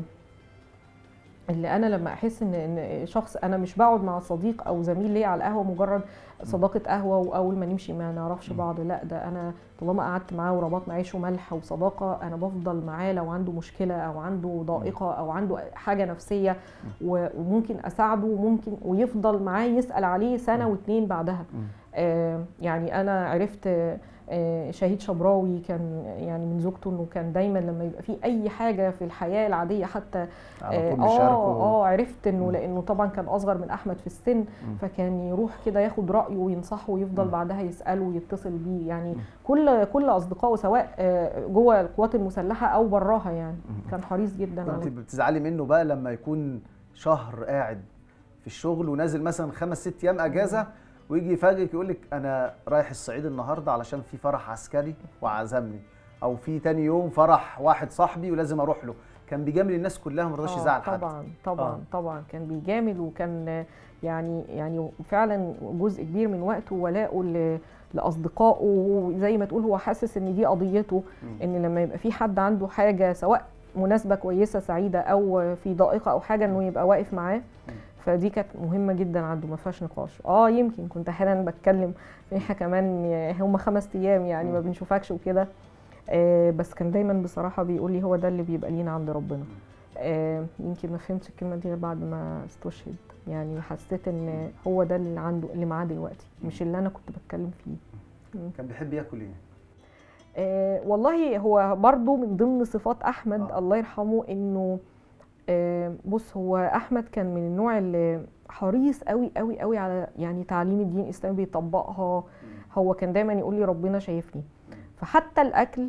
اللي انا لما احس ان ان شخص انا مش بقعد مع صديق او زميل ليا على القهوه مجرد صداقه قهوه واول ما نمشي ما نعرفش مم. بعض لا ده انا طالما قعدت معاه وربطنا عيش وملح وصداقه انا بفضل معاه لو عنده مشكله او عنده ضائقه او عنده حاجه نفسيه و- وممكن اساعده وممكن ويفضل معاه يسال عليه سنه مم. واتنين بعدها مم. آه، يعني انا عرفت آه، شهيد شبراوي كان يعني من زوجته انه كان دايما لما يبقى في اي حاجه في الحياه العاديه حتى على طول اه بيشاركوا اه عرفت انه مم. لانه طبعا كان اصغر من احمد في السن فكان يروح كده ياخد رايه وينصحه ويفضل مم. بعدها يساله ويتصل بيه يعني مم. كل كل اصدقائه سواء آه، جوه القوات المسلحه او براها يعني مم. كان حريص جدا انت على بتزعلي منه بقى لما يكون شهر قاعد في الشغل ونازل مثلا خمس ست ايام اجازه ويجي يفاجئك يقول لك انا رايح الصعيد النهارده علشان في فرح عسكري وعزمني او في تاني يوم فرح واحد صاحبي ولازم اروح له كان بيجامل الناس كلها ما رضاش آه، يزعل حد طبعا طبعا آه. آه. طبعا كان بيجامل وكان يعني يعني فعلا جزء كبير من وقته ولاؤه ل- لاصدقائه زي ما تقول هو حاسس ان دي قضيته مم. ان لما يبقى في حد عنده حاجه سواء مناسبه كويسه سعيده او في ضائقه او حاجه انه يبقى واقف معاه فدي كانت مهمه جدا عنده ما فيهاش نقاش اه يمكن كنت احيانا بتكلم احنا كمان هم خمس ايام يعني ما مم. بنشوفكش وكده آه بس كان دايما بصراحه بيقول لي هو ده اللي بيبقى لينا عند ربنا آه يمكن ما فهمتش الكلمه دي غير بعد ما استشهد يعني حسيت ان هو ده اللي عنده اللي معاه دلوقتي مش اللي انا كنت بتكلم فيه كان بيحب ياكل ايه آه والله هو برضو من ضمن صفات احمد آه. آه. الله يرحمه انه آه بص هو احمد كان من النوع اللي حريص قوي قوي قوي على يعني تعاليم الدين الاسلامي بيطبقها هو كان دايما يقول لي ربنا شايفني فحتى الاكل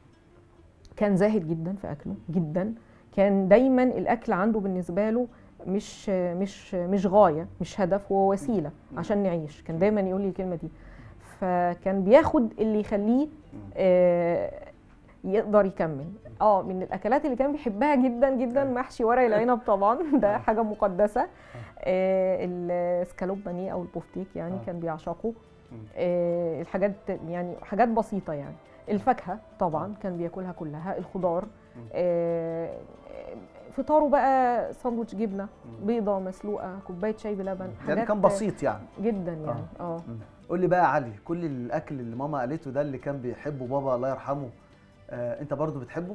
كان زاهد جدا في اكله جدا كان دايما الاكل عنده بالنسبه له مش مش مش غايه مش هدف هو وسيله عشان نعيش كان دايما يقول لي الكلمه دي فكان بياخد اللي يخليه آه، يقدر يكمل اه من الاكلات اللي كان بيحبها جدا جدا محشي ورق العنب طبعا ده حاجه مقدسه آه، السكالوب بانيه او البوفتيك يعني آه. كان بيعشقه مم. آه، الحاجات يعني حاجات بسيطه يعني الفاكهه طبعا كان بياكلها كلها الخضار آه، فطاره بقى ساندوتش جبنه بيضه مسلوقه كوبايه شاي بلبن يعني كان بسيط يعني جدا يعني اه قول لي بقى يا علي كل الاكل اللي ماما قالته ده اللي كان بيحبه بابا الله يرحمه آه انت برضو بتحبه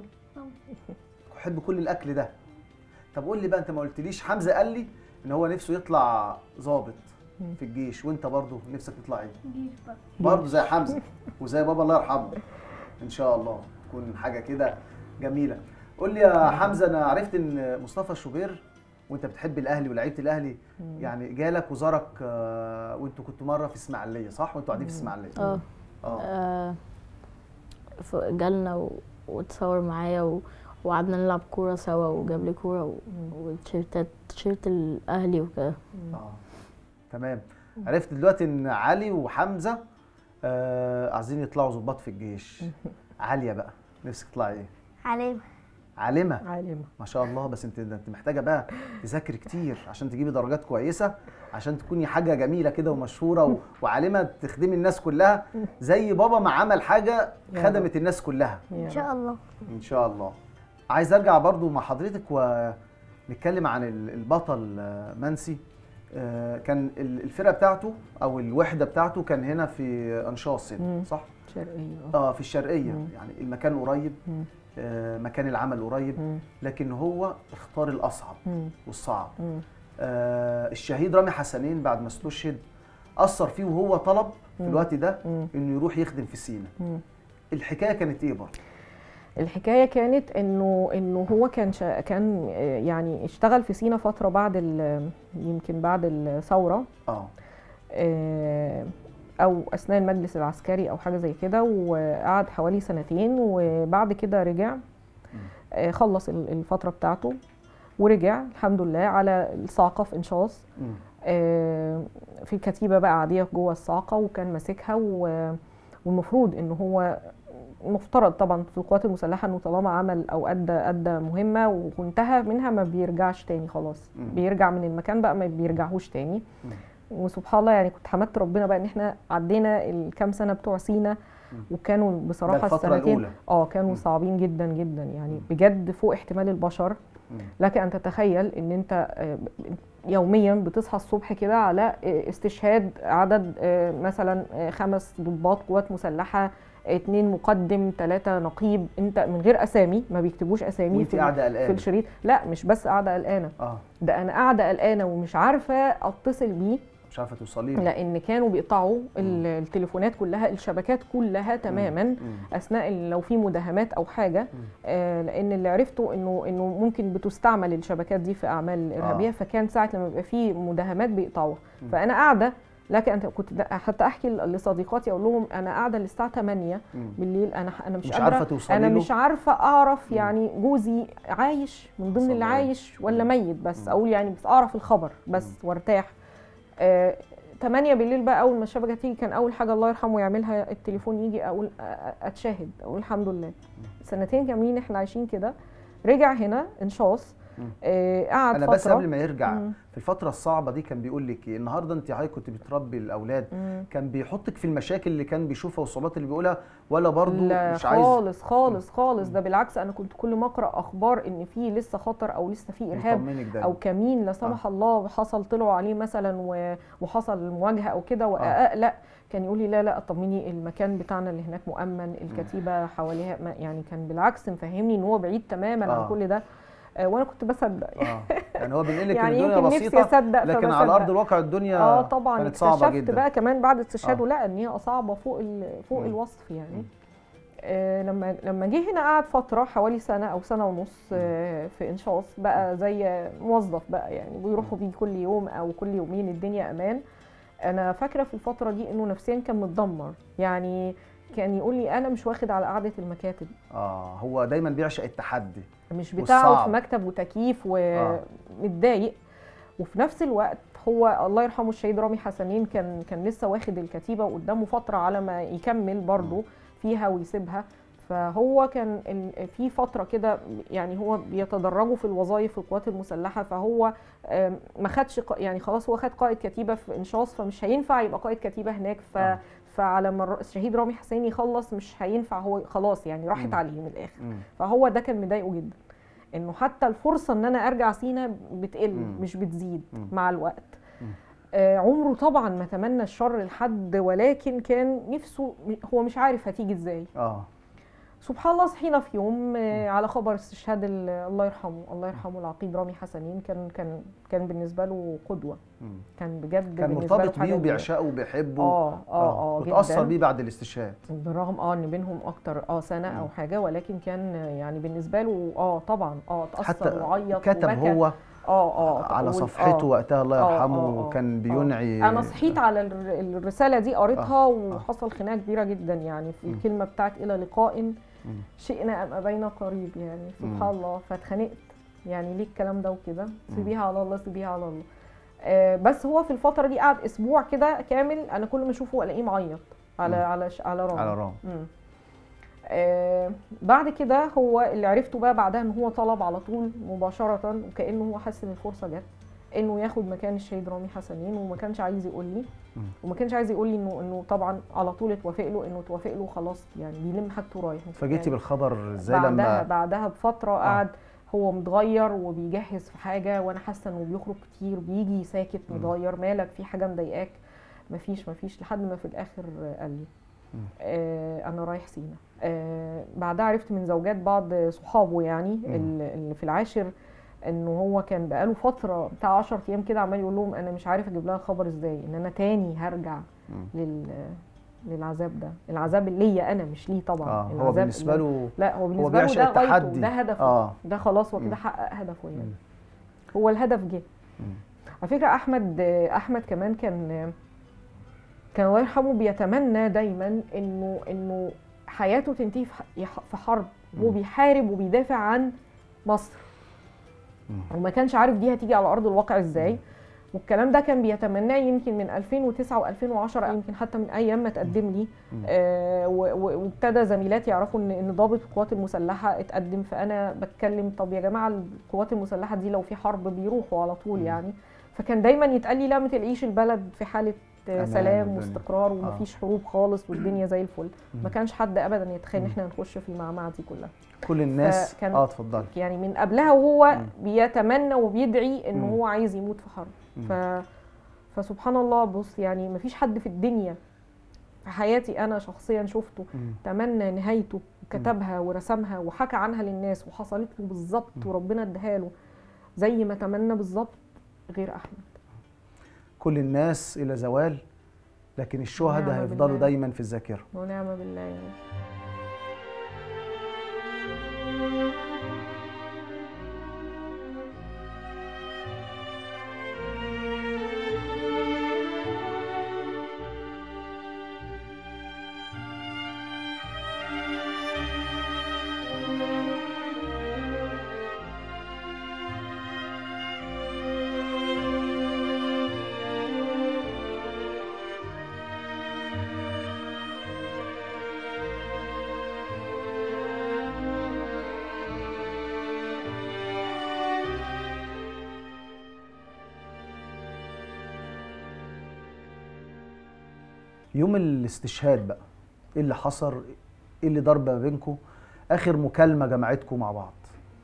بحب كل الاكل ده طب قول لي بقى انت ما قلتليش حمزه قال لي ان هو نفسه يطلع ظابط مم. في الجيش وانت برضو نفسك تطلع ايه جيش بقى برضو زي حمزه وزي بابا الله يرحمه ان شاء الله تكون حاجه كده جميله قول لي يا حمزه انا عرفت ان مصطفى شوبير وانت بتحب الاهلي ولعيبه الاهلي يعني جالك وزارك آه، وانتوا كنتوا مره في اسماعيليه صح وانتوا قاعدين في اسماعيليه اه اه آه ف- جالنا و- واتصور معايا و- وقعدنا نلعب كورة سوا وجاب لي كورة و- وتيشيرتات تيشيرت الأهلي وكده اه تمام عرفت دلوقتي ان علي وحمزه آه عايزين يطلعوا ضباط في الجيش عاليه بقى نفسك تطلعي ايه علامة عالمه عالمة ما شاء الله بس انت ده انت محتاجه بقى تذاكري كتير عشان تجيبي درجات كويسه عشان تكوني حاجه جميله كده ومشهوره و... وعالمه تخدمي الناس كلها زي بابا ما عمل حاجه يا خدمت الناس كلها إن شاء الله ان شاء الله عايز ارجع برضو مع حضرتك ونتكلم عن ال- البطل آه، منسي آه، كان ال- الفرقه بتاعته او الوحده بتاعته كان هنا في انشاص هنا مم. صح شرقية اه اه في الشرقيه مم. يعني المكان قريب مم. آه، مكان العمل قريب مم. لكن هو اختار الاصعب مم. والصعب مم. آه الشهيد رامي حسنين بعد ما استشهد اثر فيه وهو طلب في مم. الوقت ده مم. انه يروح يخدم في سينا مم. الحكايه كانت ايه برضه الحكايه كانت انه انه هو كان شا كان آه، يعني اشتغل في سينا فتره بعد ال- يمكن بعد الثوره اه آه، او اثناء المجلس العسكري او حاجه زي كده وقعد حوالي سنتين وبعد كده رجع آه، خلص ال- الفتره بتاعته ورجع الحمد لله على الصاعقه في انشاص مم. آه، في كتيبه بقى عاديه جوه الصاعقه وكان ماسكها و- والمفروض ان هو مفترض طبعا في القوات المسلحه انه طالما عمل او ادى ادى مهمه وانتهى منها ما بيرجعش تاني خلاص مم. بيرجع من المكان بقى ما بيرجعهوش تاني مم. وسبحان الله يعني كنت حمدت ربنا بقى ان احنا عدينا الكام سنه بتوع سينا مم. وكانوا ده بصراحه الفتره السنتين الاولى اه كانوا مم. صعبين جدا جدا يعني مم. بجد فوق احتمال البشر مم. لك ان تتخيل ان انت آه، يوميا بتصحى الصبح كده على آه، استشهاد عدد آه، مثلا آه، خمس ضباط قوات مسلحه اتنين مقدم ثلاثة نقيب انت من غير اسامي ما بيكتبوش اسامي وانت في, قاعده في قلقانه الشريط لا مش بس قاعده قلقانه اه ده انا قاعده قلقانه ومش عارفه اتصل بيه مش عارفه توصلي له لان كانوا بيقطعوا ال- التليفونات كلها الشبكات كلها تماما مم. اثناء ال- لو في مداهمات او حاجه مم. آه لان اللي عرفته انه انه ممكن بتستعمل الشبكات دي في اعمال ارهابيه آه. فكان ساعه لما بيبقى في مداهمات بيقطعوها مم. فانا قاعده لكن انت كنت دا- حتى احكي لصديقاتي اقول لهم انا قاعده للساعه 8 مم. بالليل انا انا مش, مش قادره عارفه توصلي انا له مش عارفه اعرف مم. يعني جوزي عايش من ضمن صلى اللي الله. عايش ولا مم. ميت بس مم. اقول يعني بس اعرف الخبر بس وارتاح آه 8 بالليل بقى اول ما الشبكه تيجي كان اول حاجه الله يرحمه يعملها التليفون يجي اقول أ- أ- اتشاهد اقول الحمد لله سنتين كاملين احنا عايشين كده رجع هنا انشاص مم. آه قعد انا فتره بس قبل ما يرجع مم. في الفتره الصعبه دي كان بيقول لك ايه النهارده انت حضرتك كنت بتربي الاولاد مم. كان بيحطك في المشاكل اللي كان بيشوفها والصعوبات اللي بيقولها ولا برضه لا مش عايز خالص خالص خالص ده بالعكس انا كنت كل ما اقرا اخبار ان في لسه خطر او لسه في ارهاب يطمنك دايما او كمين لا سمح الله حصل طلعوا عليه مثلا و- وحصل مواجهه او كده واقلق كان يقول لي لا لا اطمني المكان بتاعنا اللي هناك مؤمن الكتيبه حواليها ما- يعني كان بالعكس مفهمني ان هو بعيد تماما آه. عن كل ده آه، وانا كنت بصدق اه يعني هو بينقل لك يعني ان الدنيا يمكن نفسي بسيطه اصدق لكن على فبصدق. ارض الواقع الدنيا اه طبعا كانت صعبه اكتشفت جدا بقى كمان بعد استشهاده آه. لا ان هي صعبه فوق ال- فوق مم. الوصف يعني مم. آه لما لما جه هنا قعد فتره حوالي سنه او سنه ونص آه في انشاص بقى زي موظف بقى يعني بيروحوا بيه كل يوم او كل يومين الدنيا امان انا فاكره في الفتره دي انه نفسيا كان متدمر يعني كان يقول لي انا مش واخد على قعده المكاتب اه هو دايما بيعشق التحدي مش بتاعه والصعب. في مكتب وتكييف آه. ومتضايق وفي نفس الوقت هو الله يرحمه الشهيد رامي حسنين كان كان لسه واخد الكتيبه وقدامه فتره على ما يكمل برضه فيها ويسيبها فهو كان ال- في فتره كده يعني هو بيتدرجوا في الوظائف في القوات المسلحه فهو آم، ما خدش قا- يعني خلاص هو خد قائد كتيبه في انشاص فمش هينفع يبقى قائد كتيبه هناك ف آه. فعلى ما الر- الشهيد رامي حسين يخلص مش هينفع هو خلاص يعني راحت مم. عليه من الاخر مم. فهو ده كان مضايقه جدا انه حتى الفرصه ان انا ارجع سينا بتقل مم. مش بتزيد مم. مع الوقت مم. آه عمره طبعا ما تمنى الشر لحد ولكن كان نفسه هو مش عارف هتيجي ازاي اه سبحان الله صحينا في يوم آه على خبر استشهاد ال- الله يرحمه الله يرحمه العقيد رامي حسنين كان كان كان بالنسبه له قدوه مم. كان بجد كان بالنسبة له مرتبط حاجة بيه كبيرة. وبيعشقه وبيحبه اه اه اه وتأثر جدا بيه بعد الاستشهاد بالرغم اه ان بينهم اكتر اه سنه او مم. حاجه ولكن كان يعني بالنسبه له اه طبعا اه حتى اتاثر وعيط كتب وبكى. هو اه اه على وال- صفحته آه. وقتها الله آه، يرحمه آه، آه، وكان آه. بينعي انا صحيت على الر- الرساله دي قريتها آه، وحصل خناقه كبيره جدا يعني في مم. الكلمه بتاعت الى لقاء مم. شئنا ام ابينا قريب يعني سبحان الله فاتخانقت يعني ليه الكلام ده وكده سيبيها على الله سيبيها على الله آه بس هو في الفتره دي قعد اسبوع كده كامل انا كل ما اشوفه الاقيه معيط على مم. على ش- على رامي على رام مم. آه بعد كده هو اللي عرفته بقى بعدها ان هو طلب على طول مباشره وكانه هو حس ان الفرصه جت انه ياخد مكان الشهيد رامي حسنين وما كانش عايز يقول لي مم. وما كانش عايز يقول لي انه انه طبعا على طول اتوافق له انه اتوافق له خلاص يعني بيلم حاجته رايح فجيتي يعني بالخبر ازاي بعدها لما بعدها بفتره قعد هو متغير وبيجهز في حاجه وانا حاسه انه بيخرج كتير بيجي ساكت مم. متغير مالك في حاجه مضايقاك مفيش مفيش لحد ما في الاخر قال لي مم. آه انا رايح سينا آه بعدها عرفت من زوجات بعض صحابه يعني مم. ال- اللي في العاشر انه هو كان بقاله فتره بتاع 10 ايام كده عمال يقول لهم انا مش عارف اجيب لها خبر ازاي ان انا تاني هرجع مم. لل للعذاب ده العذاب اللي ليا انا مش ليه طبعا اه هو العذاب بالنسبه اللي- له لا هو بالنسبه له بيعشق ده غايته التحدي. ده هدفه آه. ده خلاص هو مم. كده حقق هدفه يعني مم. هو الهدف جه مم. على فكره احمد احمد كمان كان كان الله يرحمه بيتمنى دايما انه انه حياته تنتهي في ح- يح- في حرب هو مم. بيحارب وبيدافع عن مصر مم. وما كانش عارف دي هتيجي على ارض الواقع ازاي والكلام ده كان بيتمناه يمكن من 2009 و2010 يمكن حتى من ايام ما تقدم لي مم. آه و- و- وابتدى زميلاتي يعرفوا ان ان ضابط القوات المسلحه اتقدم فانا بتكلم طب يا جماعه القوات المسلحه دي لو في حرب بيروحوا على طول مم. يعني فكان دايما يتقال لي لا ما تلاقيش البلد في حاله آه، أمان سلام والدنيا. واستقرار ومفيش حروب خالص والدنيا زي الفل ما مم. كانش حد ابدا يتخيل ان مم. احنا نخش في المعمعه دي كلها كل الناس فكان- اه اتفضلي يعني من قبلها وهو مم. بيتمنى وبيدعي ان مم. هو عايز يموت في حرب مم. ف فسبحان الله بص يعني مفيش حد في الدنيا في حياتي انا شخصيا شفته مم. تمنى نهايته وكتبها ورسمها وحكى عنها للناس وحصلت له بالظبط مم. وربنا اداها له زي ما تمنى بالظبط غير احمد كل الناس الى زوال لكن الشهداء ونعم هيفضلوا بالله. دايما في الذاكره ونعم بالله يا رب يوم الاستشهاد بقى ايه اللي حصل ايه اللي ضرب ما بينكم اخر مكالمه جمعتكم مع بعض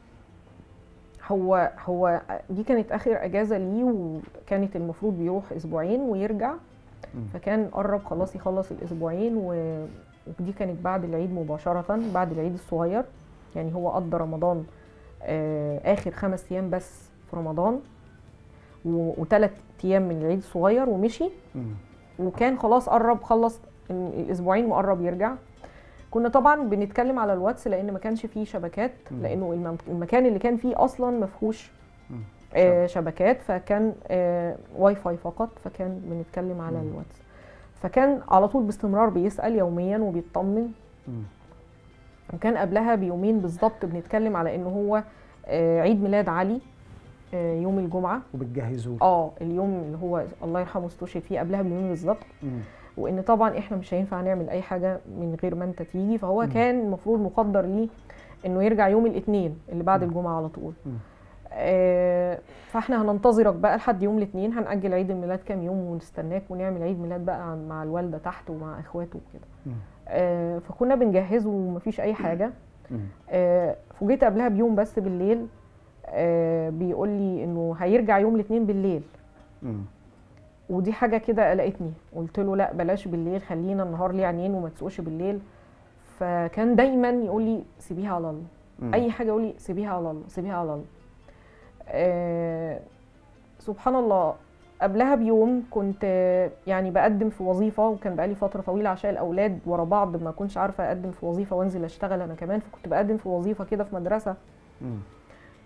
هو هو دي كانت اخر اجازه ليه وكانت المفروض بيروح اسبوعين ويرجع مم. فكان قرب خلاص يخلص الاسبوعين و... ودي كانت بعد العيد مباشره بعد العيد الصغير يعني هو قضى رمضان آه اخر خمس ايام بس في رمضان وثلاث ايام من العيد الصغير ومشي مم. وكان خلاص قرب خلص الاسبوعين وقرب يرجع كنا طبعا بنتكلم على الواتس لان ما كانش فيه شبكات مم. لانه الم- المكان اللي كان فيه اصلا ما فيهوش مم. آه شبكات فكان آه واي فاي فقط فكان بنتكلم على مم. الواتس فكان على طول باستمرار بيسال يوميا وبيطمن مم. وكان قبلها بيومين بالظبط بنتكلم على انه هو آه عيد ميلاد علي آه يوم الجمعه وبتجهزوه اه اليوم اللي هو الله يرحمه استشهد فيه قبلها بيومين بالظبط مم. وان طبعا احنا مش هينفع نعمل اي حاجه من غير ما انت تيجي فهو مم. كان المفروض مقدر ليه انه يرجع يوم الاثنين اللي بعد مم. الجمعه على طول مم. آه فاحنا هننتظرك بقى لحد يوم الاثنين هنأجل عيد الميلاد كام يوم ونستناك ونعمل عيد ميلاد بقى عن- مع الوالده تحت ومع اخواته وكده مم. آه فكنا بنجهزه ومفيش اي حاجه مم. آه فوجئت قبلها بيوم بس بالليل آه بيقول لي انه هيرجع يوم الاثنين بالليل مم. ودي حاجه كده قلقتني قلت له لا بلاش بالليل خلينا النهار ليه عينين وما تسوقش بالليل فكان دايما يقول لي سيبيها على الله مم. اي حاجه يقول لي سيبيها على الله سيبيها على الله آه سبحان الله قبلها بيوم كنت آه، يعني بقدم في وظيفه وكان بقالي فتره طويله عشان الاولاد ورا بعض ما كنتش عارفه اقدم في وظيفه وانزل اشتغل انا كمان فكنت بقدم في وظيفه كده في مدرسه مم.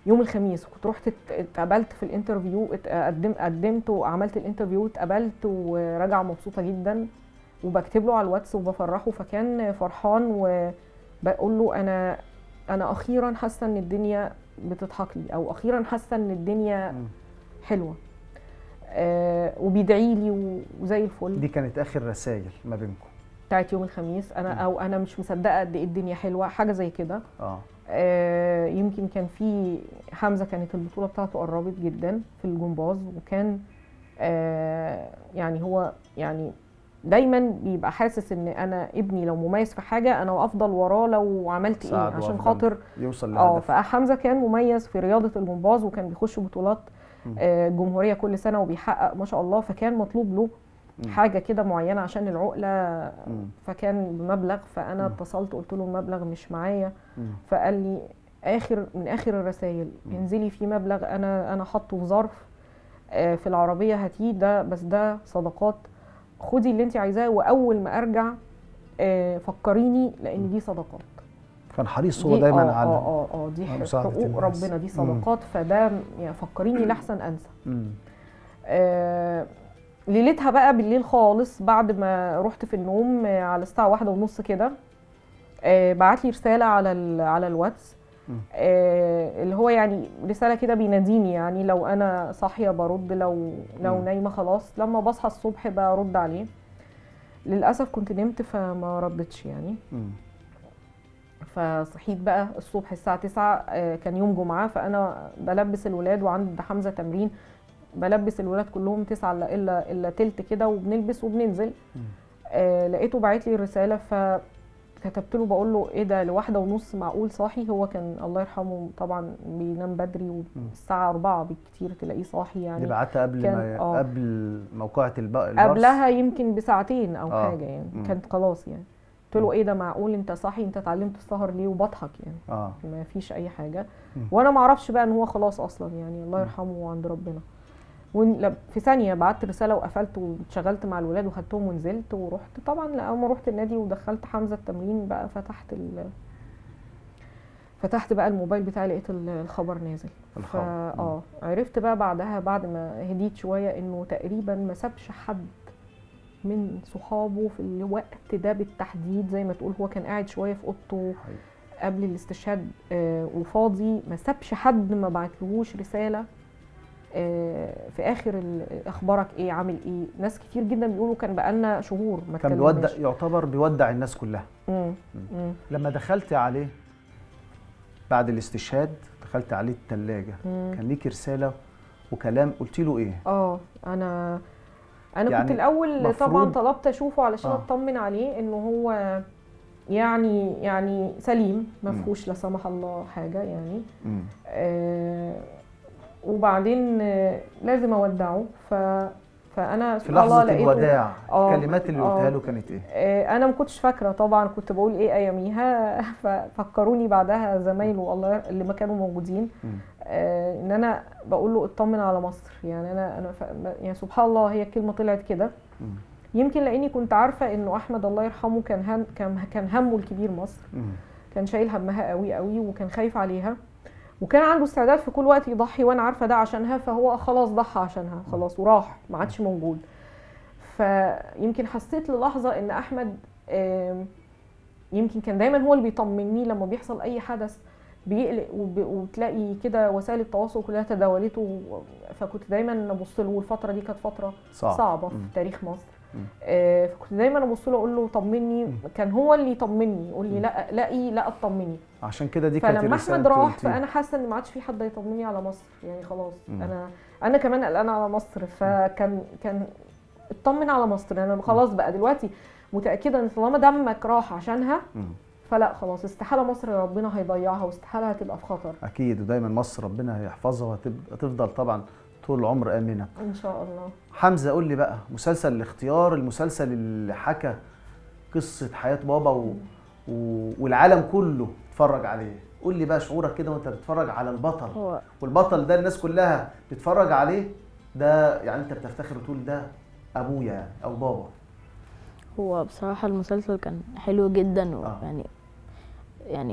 يوم الخميس كنت رحت ات- اتقابلت في الانترفيو ات- قدم قدمت وعملت الانترفيو اتقابلت وراجعه مبسوطه جدا وبكتب له على الواتس وبفرحه فكان فرحان وبقول له انا انا اخيرا حاسه ان الدنيا بتضحك لي او اخيرا حاسه ان الدنيا مم. حلوه آه وبيدعي لي وزي الفل دي كانت اخر رسائل ما بينكم بتاعت يوم الخميس انا مم. او انا مش مصدقه قد ايه الدنيا حلوه حاجه زي كده اه آه، يمكن كان في حمزه كانت البطوله بتاعته قربت جدا في الجمباز وكان آه، يعني هو يعني دايما بيبقى حاسس ان انا ابني لو مميز في حاجه انا افضل وراه لو عملت ايه ساعد عشان وقف خاطر يوصل اه لهدف فحمزه كان مميز في رياضه الجمباز وكان بيخش بطولات مم. آه، جمهوريه كل سنه وبيحقق ما شاء الله فكان مطلوب له مم. حاجه كده معينه عشان العقله مم. فكان بمبلغ فانا مم. اتصلت قلت له المبلغ مش معايا مم. فقال لي اخر من اخر الرسائل مم. انزلي في مبلغ انا انا حاطه في ظرف آه، في العربيه هاتيه ده بس ده صدقات خدي اللي انت عايزاه واول ما ارجع آه، فكريني لان دي صدقات كان حريص هو دي- دايما اه على اه اه اه دي على مساعدة حقوق الناس. ربنا دي مم. صدقات فده يعني فكريني لاحسن انسى مم. آه، ليلتها بقى بالليل خالص بعد ما رحت في النوم آه، على الساعة واحدة ونص كده آه، بعت لي رسالة على ال- على الواتس مم. آه، اللي هو يعني رسالة كده بيناديني يعني لو أنا صاحية برد لو لو مم. نايمة خلاص لما بصحى الصبح برد عليه للأسف كنت نمت فما ردتش يعني مم. فصحيت بقى الصبح الساعة 9 آه، كان يوم جمعة فأنا بلبس الولاد وعند حمزة تمرين بلبس الولاد كلهم تسعة إلا إلا إلا تلت كده وبنلبس وبننزل مم. آه لقيته باعت لي رسالة فكتبت له بقول له ايه ده لواحدة ونص معقول صاحي هو كان الله يرحمه طبعا بينام بدري والساعة أربعة بالكتير تلاقيه صاحي دي يعني بعتها قبل كان- ما آه. قبل موقعة الب- البرص قبلها يمكن بساعتين أو آه. حاجة يعني مم. كانت خلاص يعني قلت له ايه ده معقول انت صاحي انت اتعلمت السهر ليه وبضحك يعني اه ما فيش اي حاجه مم. وانا ما اعرفش بقى ان هو خلاص اصلا يعني الله مم. يرحمه عند ربنا ون- لا- في ثانيه بعت رساله وقفلت واتشغلت مع الولاد وخدتهم ونزلت ورحت طبعا اول ما رحت النادي ودخلت حمزه التمرين بقى فتحت ال فتحت بقى الموبايل بتاعي لقيت ال- الخبر نازل الخبر. فا مم. اه عرفت بقى بعدها بعد ما هديت شويه انه تقريبا ما سابش حد من صحابه في الوقت ده بالتحديد زي ما تقول هو كان قاعد شويه في اوضته حقيقي. قبل الاستشهاد آه، وفاضي ما سابش حد ما بعتلهوش رساله آه، في اخر ال- اخبارك ايه عامل ايه ناس كتير جدا بيقولوا كان بقالنا شهور ما كان بيودع اتكلمناش. يعتبر بيودع الناس كلها مم. مم. لما دخلت عليه بعد الاستشهاد دخلت عليه التلاجة مم. كان ليك رسالة وكلام قلت له ايه اه انا انا يعني كنت الاول طبعا مفروض- طلبت اشوفه علشان آه. اطمن عليه انه هو يعني يعني سليم ما مم. فيهوش لا سمح الله حاجه يعني مم. آه وبعدين آه لازم اودعه ف فانا في سبحان الله لحظة لقيته الوداع آه، الكلمات اللي آه. قلتها له كانت ايه آه، انا ما كنتش فاكره طبعا كنت بقول ايه اياميها ففكروني بعدها زمايله الله ير- اللي ما كانوا موجودين مم. آه، ان انا بقول له اطمن على مصر يعني انا انا ف... يعني سبحان الله هي الكلمه طلعت كده مم. يمكن لاني كنت عارفه انه احمد الله يرحمه كان هم كان كان همه الكبير مصر مم. كان شايل همها قوي قوي وكان خايف عليها وكان عنده استعداد في كل وقت يضحي وانا عارفه ده عشانها فهو خلاص ضحى عشانها خلاص وراح ما عادش موجود فيمكن حسيت للحظه ان احمد آم، يمكن كان دايما هو اللي بيطمني لما بيحصل اي حدث بيقلق وب- وتلاقي كده وسائل التواصل كلها تداولته و- فكنت دايما ابص له والفتره دي كانت فتره صعب صعبه مم. في تاريخ مصر مم. آه، فكنت دايما ابص له اقول له طمني مم. كان هو اللي يطمني يقول لي مم. لا لاقي لا اطمني عشان كده دي كانت فلما الرسالة احمد اللي راح قلتيها. فانا حاسه ان ما عادش في حد يطمني على مصر يعني خلاص مم. انا انا كمان قلقانه على مصر فكان كان اطمن على مصر انا خلاص بقى دلوقتي متاكده ان طالما دمك راح عشانها مم. فلا خلاص استحاله مصر ربنا هيضيعها واستحاله هتبقى في خطر اكيد ودايما مصر ربنا هيحفظها وهتفضل طبعا طول العمر امنه ان شاء الله حمزه قول لي بقى مسلسل الاختيار المسلسل اللي حكى قصه حياه بابا و... و... والعالم كله اتفرج عليه قول لي بقى شعورك كده وانت بتتفرج على البطل هو والبطل ده الناس كلها بتتفرج عليه ده يعني انت بتفتخر وتقول ده ابويا يعني او بابا هو بصراحة المسلسل كان حلو جدا آه. ويعني يعني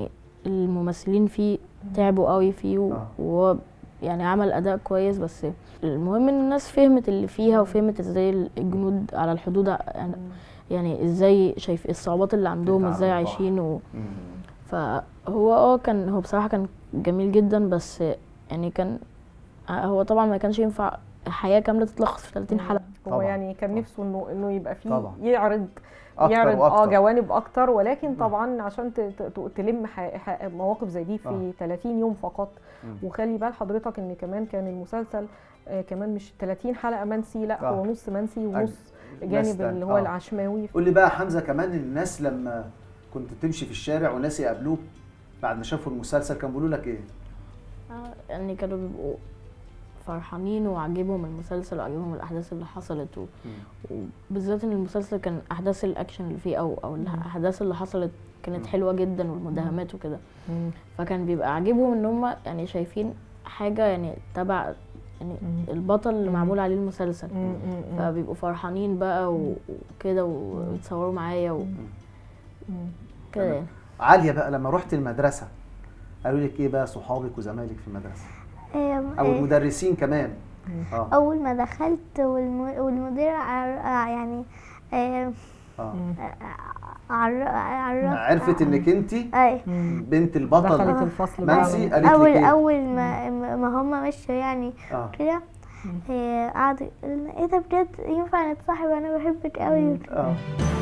الممثلين فيه تعبوا قوي فيه و- آه. وهو يعني عمل اداء كويس بس المهم ان الناس فهمت اللي فيها وفهمت ازاي الجنود على الحدود ع- يعني, يعني ازاي شايف الصعوبات اللي عندهم ازاي بيتعاملوا، صح. عايشين و... مم. فهو اه كان هو بصراحة كان جميل جدا بس يعني كان هو طبعا ما كانش ينفع حياة كاملة تتلخص في 30 حلقة هو طبعاً. يعني كان نفسه انه انه يبقى فيه طبعاً. يعرض اكتر يعرض اه واكتر جوانب اكتر ولكن طبعا عشان ت- ت- ت- تلم ح- ح- مواقف زي دي في آه. 30 يوم فقط مم. وخلي بال حضرتك ان كمان كان المسلسل آه كمان مش 30 حلقه منسي لا آه. هو نص منسي ونص ناس جانب تانية. اللي هو آه. العشماوي قول لي بقى يا حمزه كمان الناس لما كنت تمشي في الشارع وناس يقابلوك بعد ما شافوا المسلسل كانوا بيقولوا لك ايه؟ آه، يعني كانوا بيبقوا فرحانين وعاجبهم المسلسل وعاجبهم الاحداث اللي حصلت و... وبالذات ان المسلسل كان احداث الاكشن اللي فيه او او الاحداث اللي حصلت كانت حلوه جدا والمداهمات وكده فكان بيبقى عاجبهم ان هم يعني شايفين حاجه يعني تبع يعني البطل اللي معمول عليه المسلسل فبيبقوا فرحانين بقى و- وكده ويتصوروا معايا و... كده يعني عاليه بقى لما رحت المدرسه قالوا لك ايه بقى صحابك وزمايلك في المدرسه؟ آم، او آه، المدرسين كمان اه اول ما دخلت والم- والمدير عر- آه، يعني آم، اه عر- عرف عرفت انك انت اي بنت البطل دخلت الفصل منسي بقى قالت لك اول ايه؟ اول ما ما هم مشوا يعني اه كده آه، قعدوا يقولوا لنا، ايه ده بجد ينفع نتصاحب انا بحبك قوي اه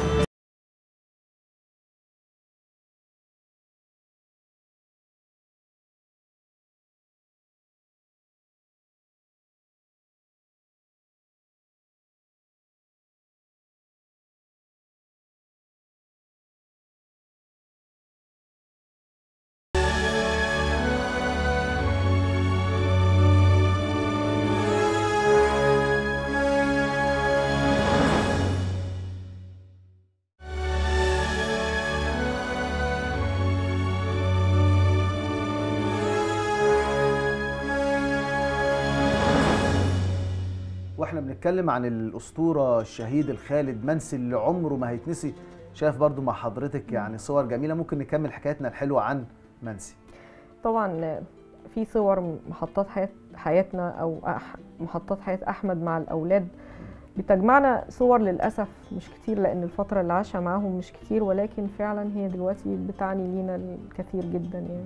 واحنا بنتكلم عن الاسطوره الشهيد الخالد منسي اللي عمره ما هيتنسي شايف برضو مع حضرتك يعني صور جميله ممكن نكمل حكايتنا الحلوه عن منسي طبعا في صور محطات حياة حياتنا او أح- محطات حياة احمد مع الاولاد بتجمعنا صور للاسف مش كتير لان الفترة اللي عاشها معاهم مش كتير ولكن فعلا هي دلوقتي بتعني لينا الكثير جدا يعني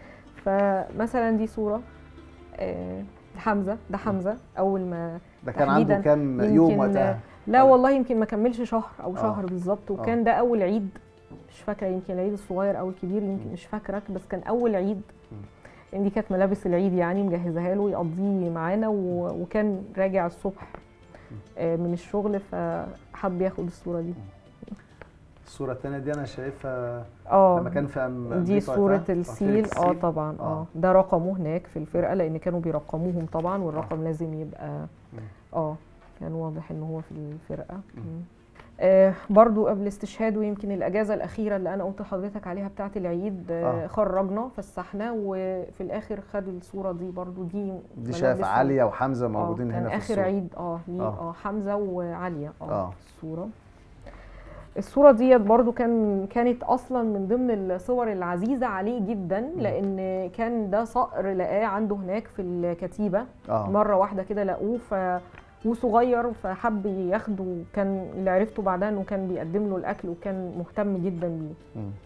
فمثلا دي صورة آه، حمزة ده حمزة اول ما ده كان عنده تحديداً كام يوم يمكن- وقتها لا طيب. والله يمكن ما كملش شهر او آه. شهر بالظبط وكان ده اول عيد مش فاكره يمكن العيد الصغير او الكبير يمكن مش فاكره بس كان اول عيد لان دي كانت ملابس العيد يعني مجهزاها له يقضيه معانا و- وكان راجع الصبح آه، من الشغل فحب ياخد الصوره دي الصوره الثانيه دي انا شايفها اه لما كان في أم- دي أمريكا صورة وقتها. آه، السيل فرقة اه طبعا آه. اه ده رقمه هناك في الفرقة لأن كانوا بيرقموهم طبعا والرقم لازم يبقى اه كان واضح ان هو في الفرقة مم. آه برضو قبل استشهاده يمكن الأجازة الأخيرة اللي أنا قلت لحضرتك عليها بتاعة العيد آه آه. خرجنا فسحنا وفي الآخر خد الصورة دي برضو دي دي شايف ملابس- عليا وحمزه آه، موجودين كان هنا في آخر الصورة. عيد اه ليه آه. اه حمزة وعليا اه, آه. الصورة الصورة ديت برضو كان كانت أصلا من ضمن الصور العزيزة عليه جدا لأن كان ده صقر لقاه عنده هناك في الكتيبة اه مرة واحدة كده لقوه ف وصغير فحب ياخده وكان اللي عرفته بعدها انه كان بيقدم له الاكل وكان مهتم جدا بيه مم.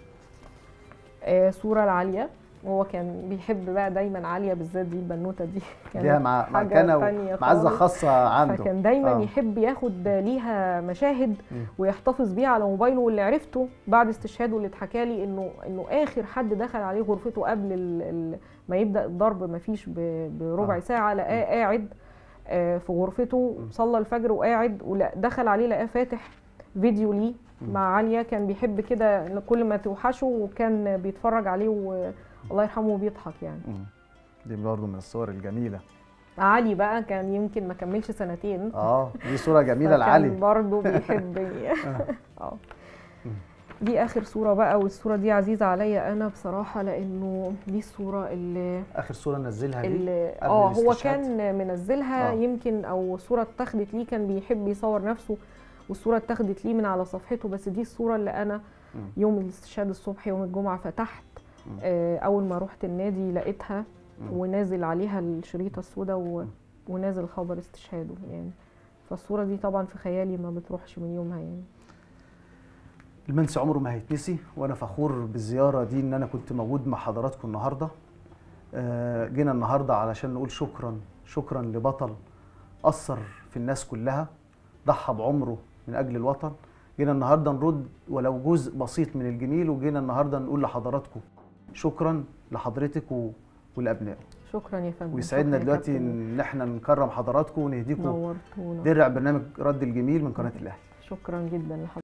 آه صورة لعالية وهو كان بيحب بقى دايما عالية بالذات دي البنوتة دي ليها مع حاجة مكانه تانية معزه خالص. خاصه عنده فكان دايما آه. يحب ياخد ليها مشاهد مم. ويحتفظ بيها على موبايله واللي عرفته بعد استشهاده اللي اتحكى لي انه انه اخر حد دخل عليه غرفته قبل ال ال ما يبدا الضرب ما فيش ب- بربع آه. ساعه لقاه قاعد آه، في غرفته صلى الفجر وقاعد ودخل عليه لقاه فاتح فيديو ليه مع عليا كان بيحب كده كل ما توحشه وكان بيتفرج عليه والله يرحمه وبيضحك يعني مم. دي برضه من الصور الجميله علي بقى كان يمكن ما كملش سنتين اه دي صوره جميله فكان لعلي برضه بيحب اه دي اخر صوره بقى والصوره دي عزيزه عليا انا بصراحه لانه دي الصوره اللي, اخر صوره نزلها دي اللي قبل اه هو الاستشهاد. كان منزلها آه. آه. يمكن او صوره اتاخدت ليه كان بيحب يصور نفسه والصوره اتاخدت ليه من على صفحته بس دي الصوره اللي انا مم. يوم الاستشهاد الصبح يوم الجمعه فتحت آه، اول ما رحت النادي لقيتها مم. ونازل عليها الشريطه السوداء و... ونازل خبر استشهاده يعني فالصوره دي طبعا في خيالي ما بتروحش من يومها يعني المنسي عمره ما هيتنسي وانا فخور بالزياره دي ان انا كنت موجود مع حضراتكم النهارده آه، جينا النهارده علشان نقول شكرا شكرا لبطل اثر في الناس كلها ضحى بعمره من اجل الوطن جينا النهارده نرد ولو جزء بسيط من الجميل وجينا النهارده نقول لحضراتكم شكرا لحضرتك و- ولابنائه شكرا يا فندم ويسعدنا شكرا يا دلوقتي كابتن. ان احنا نكرم حضراتكم ونهديكم نورتونا درع برنامج رد الجميل من قناه الاهلي شكرا جدا لحضرتك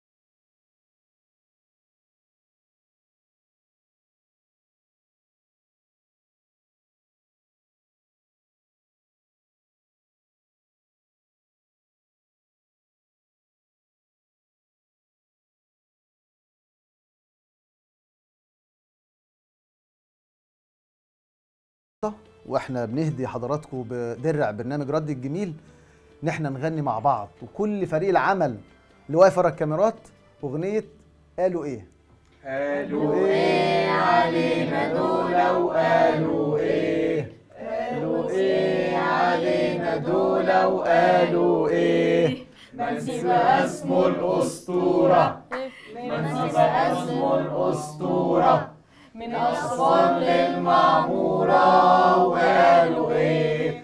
واحنا بنهدي حضراتكم بدرع برنامج رد الجميل ان احنا نغني مع بعض وكل فريق العمل اللي واقف ورا الكاميرات اغنيه قالوا ايه قالوا ايه علينا دول وقالوا ايه قالوا ايه علينا دول وقالوا ايه منسي بقى اسمه الاسطوره منسي بقى اسمه الاسطوره من أسوان للمعمورة وقالوا إيه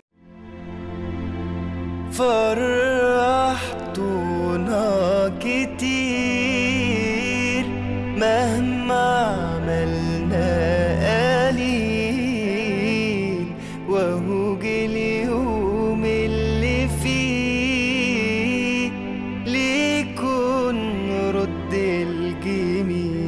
فرحتونا كتير مهما عملنا قليل وهو جه اليوم اللي فيه ليكن رد الجميل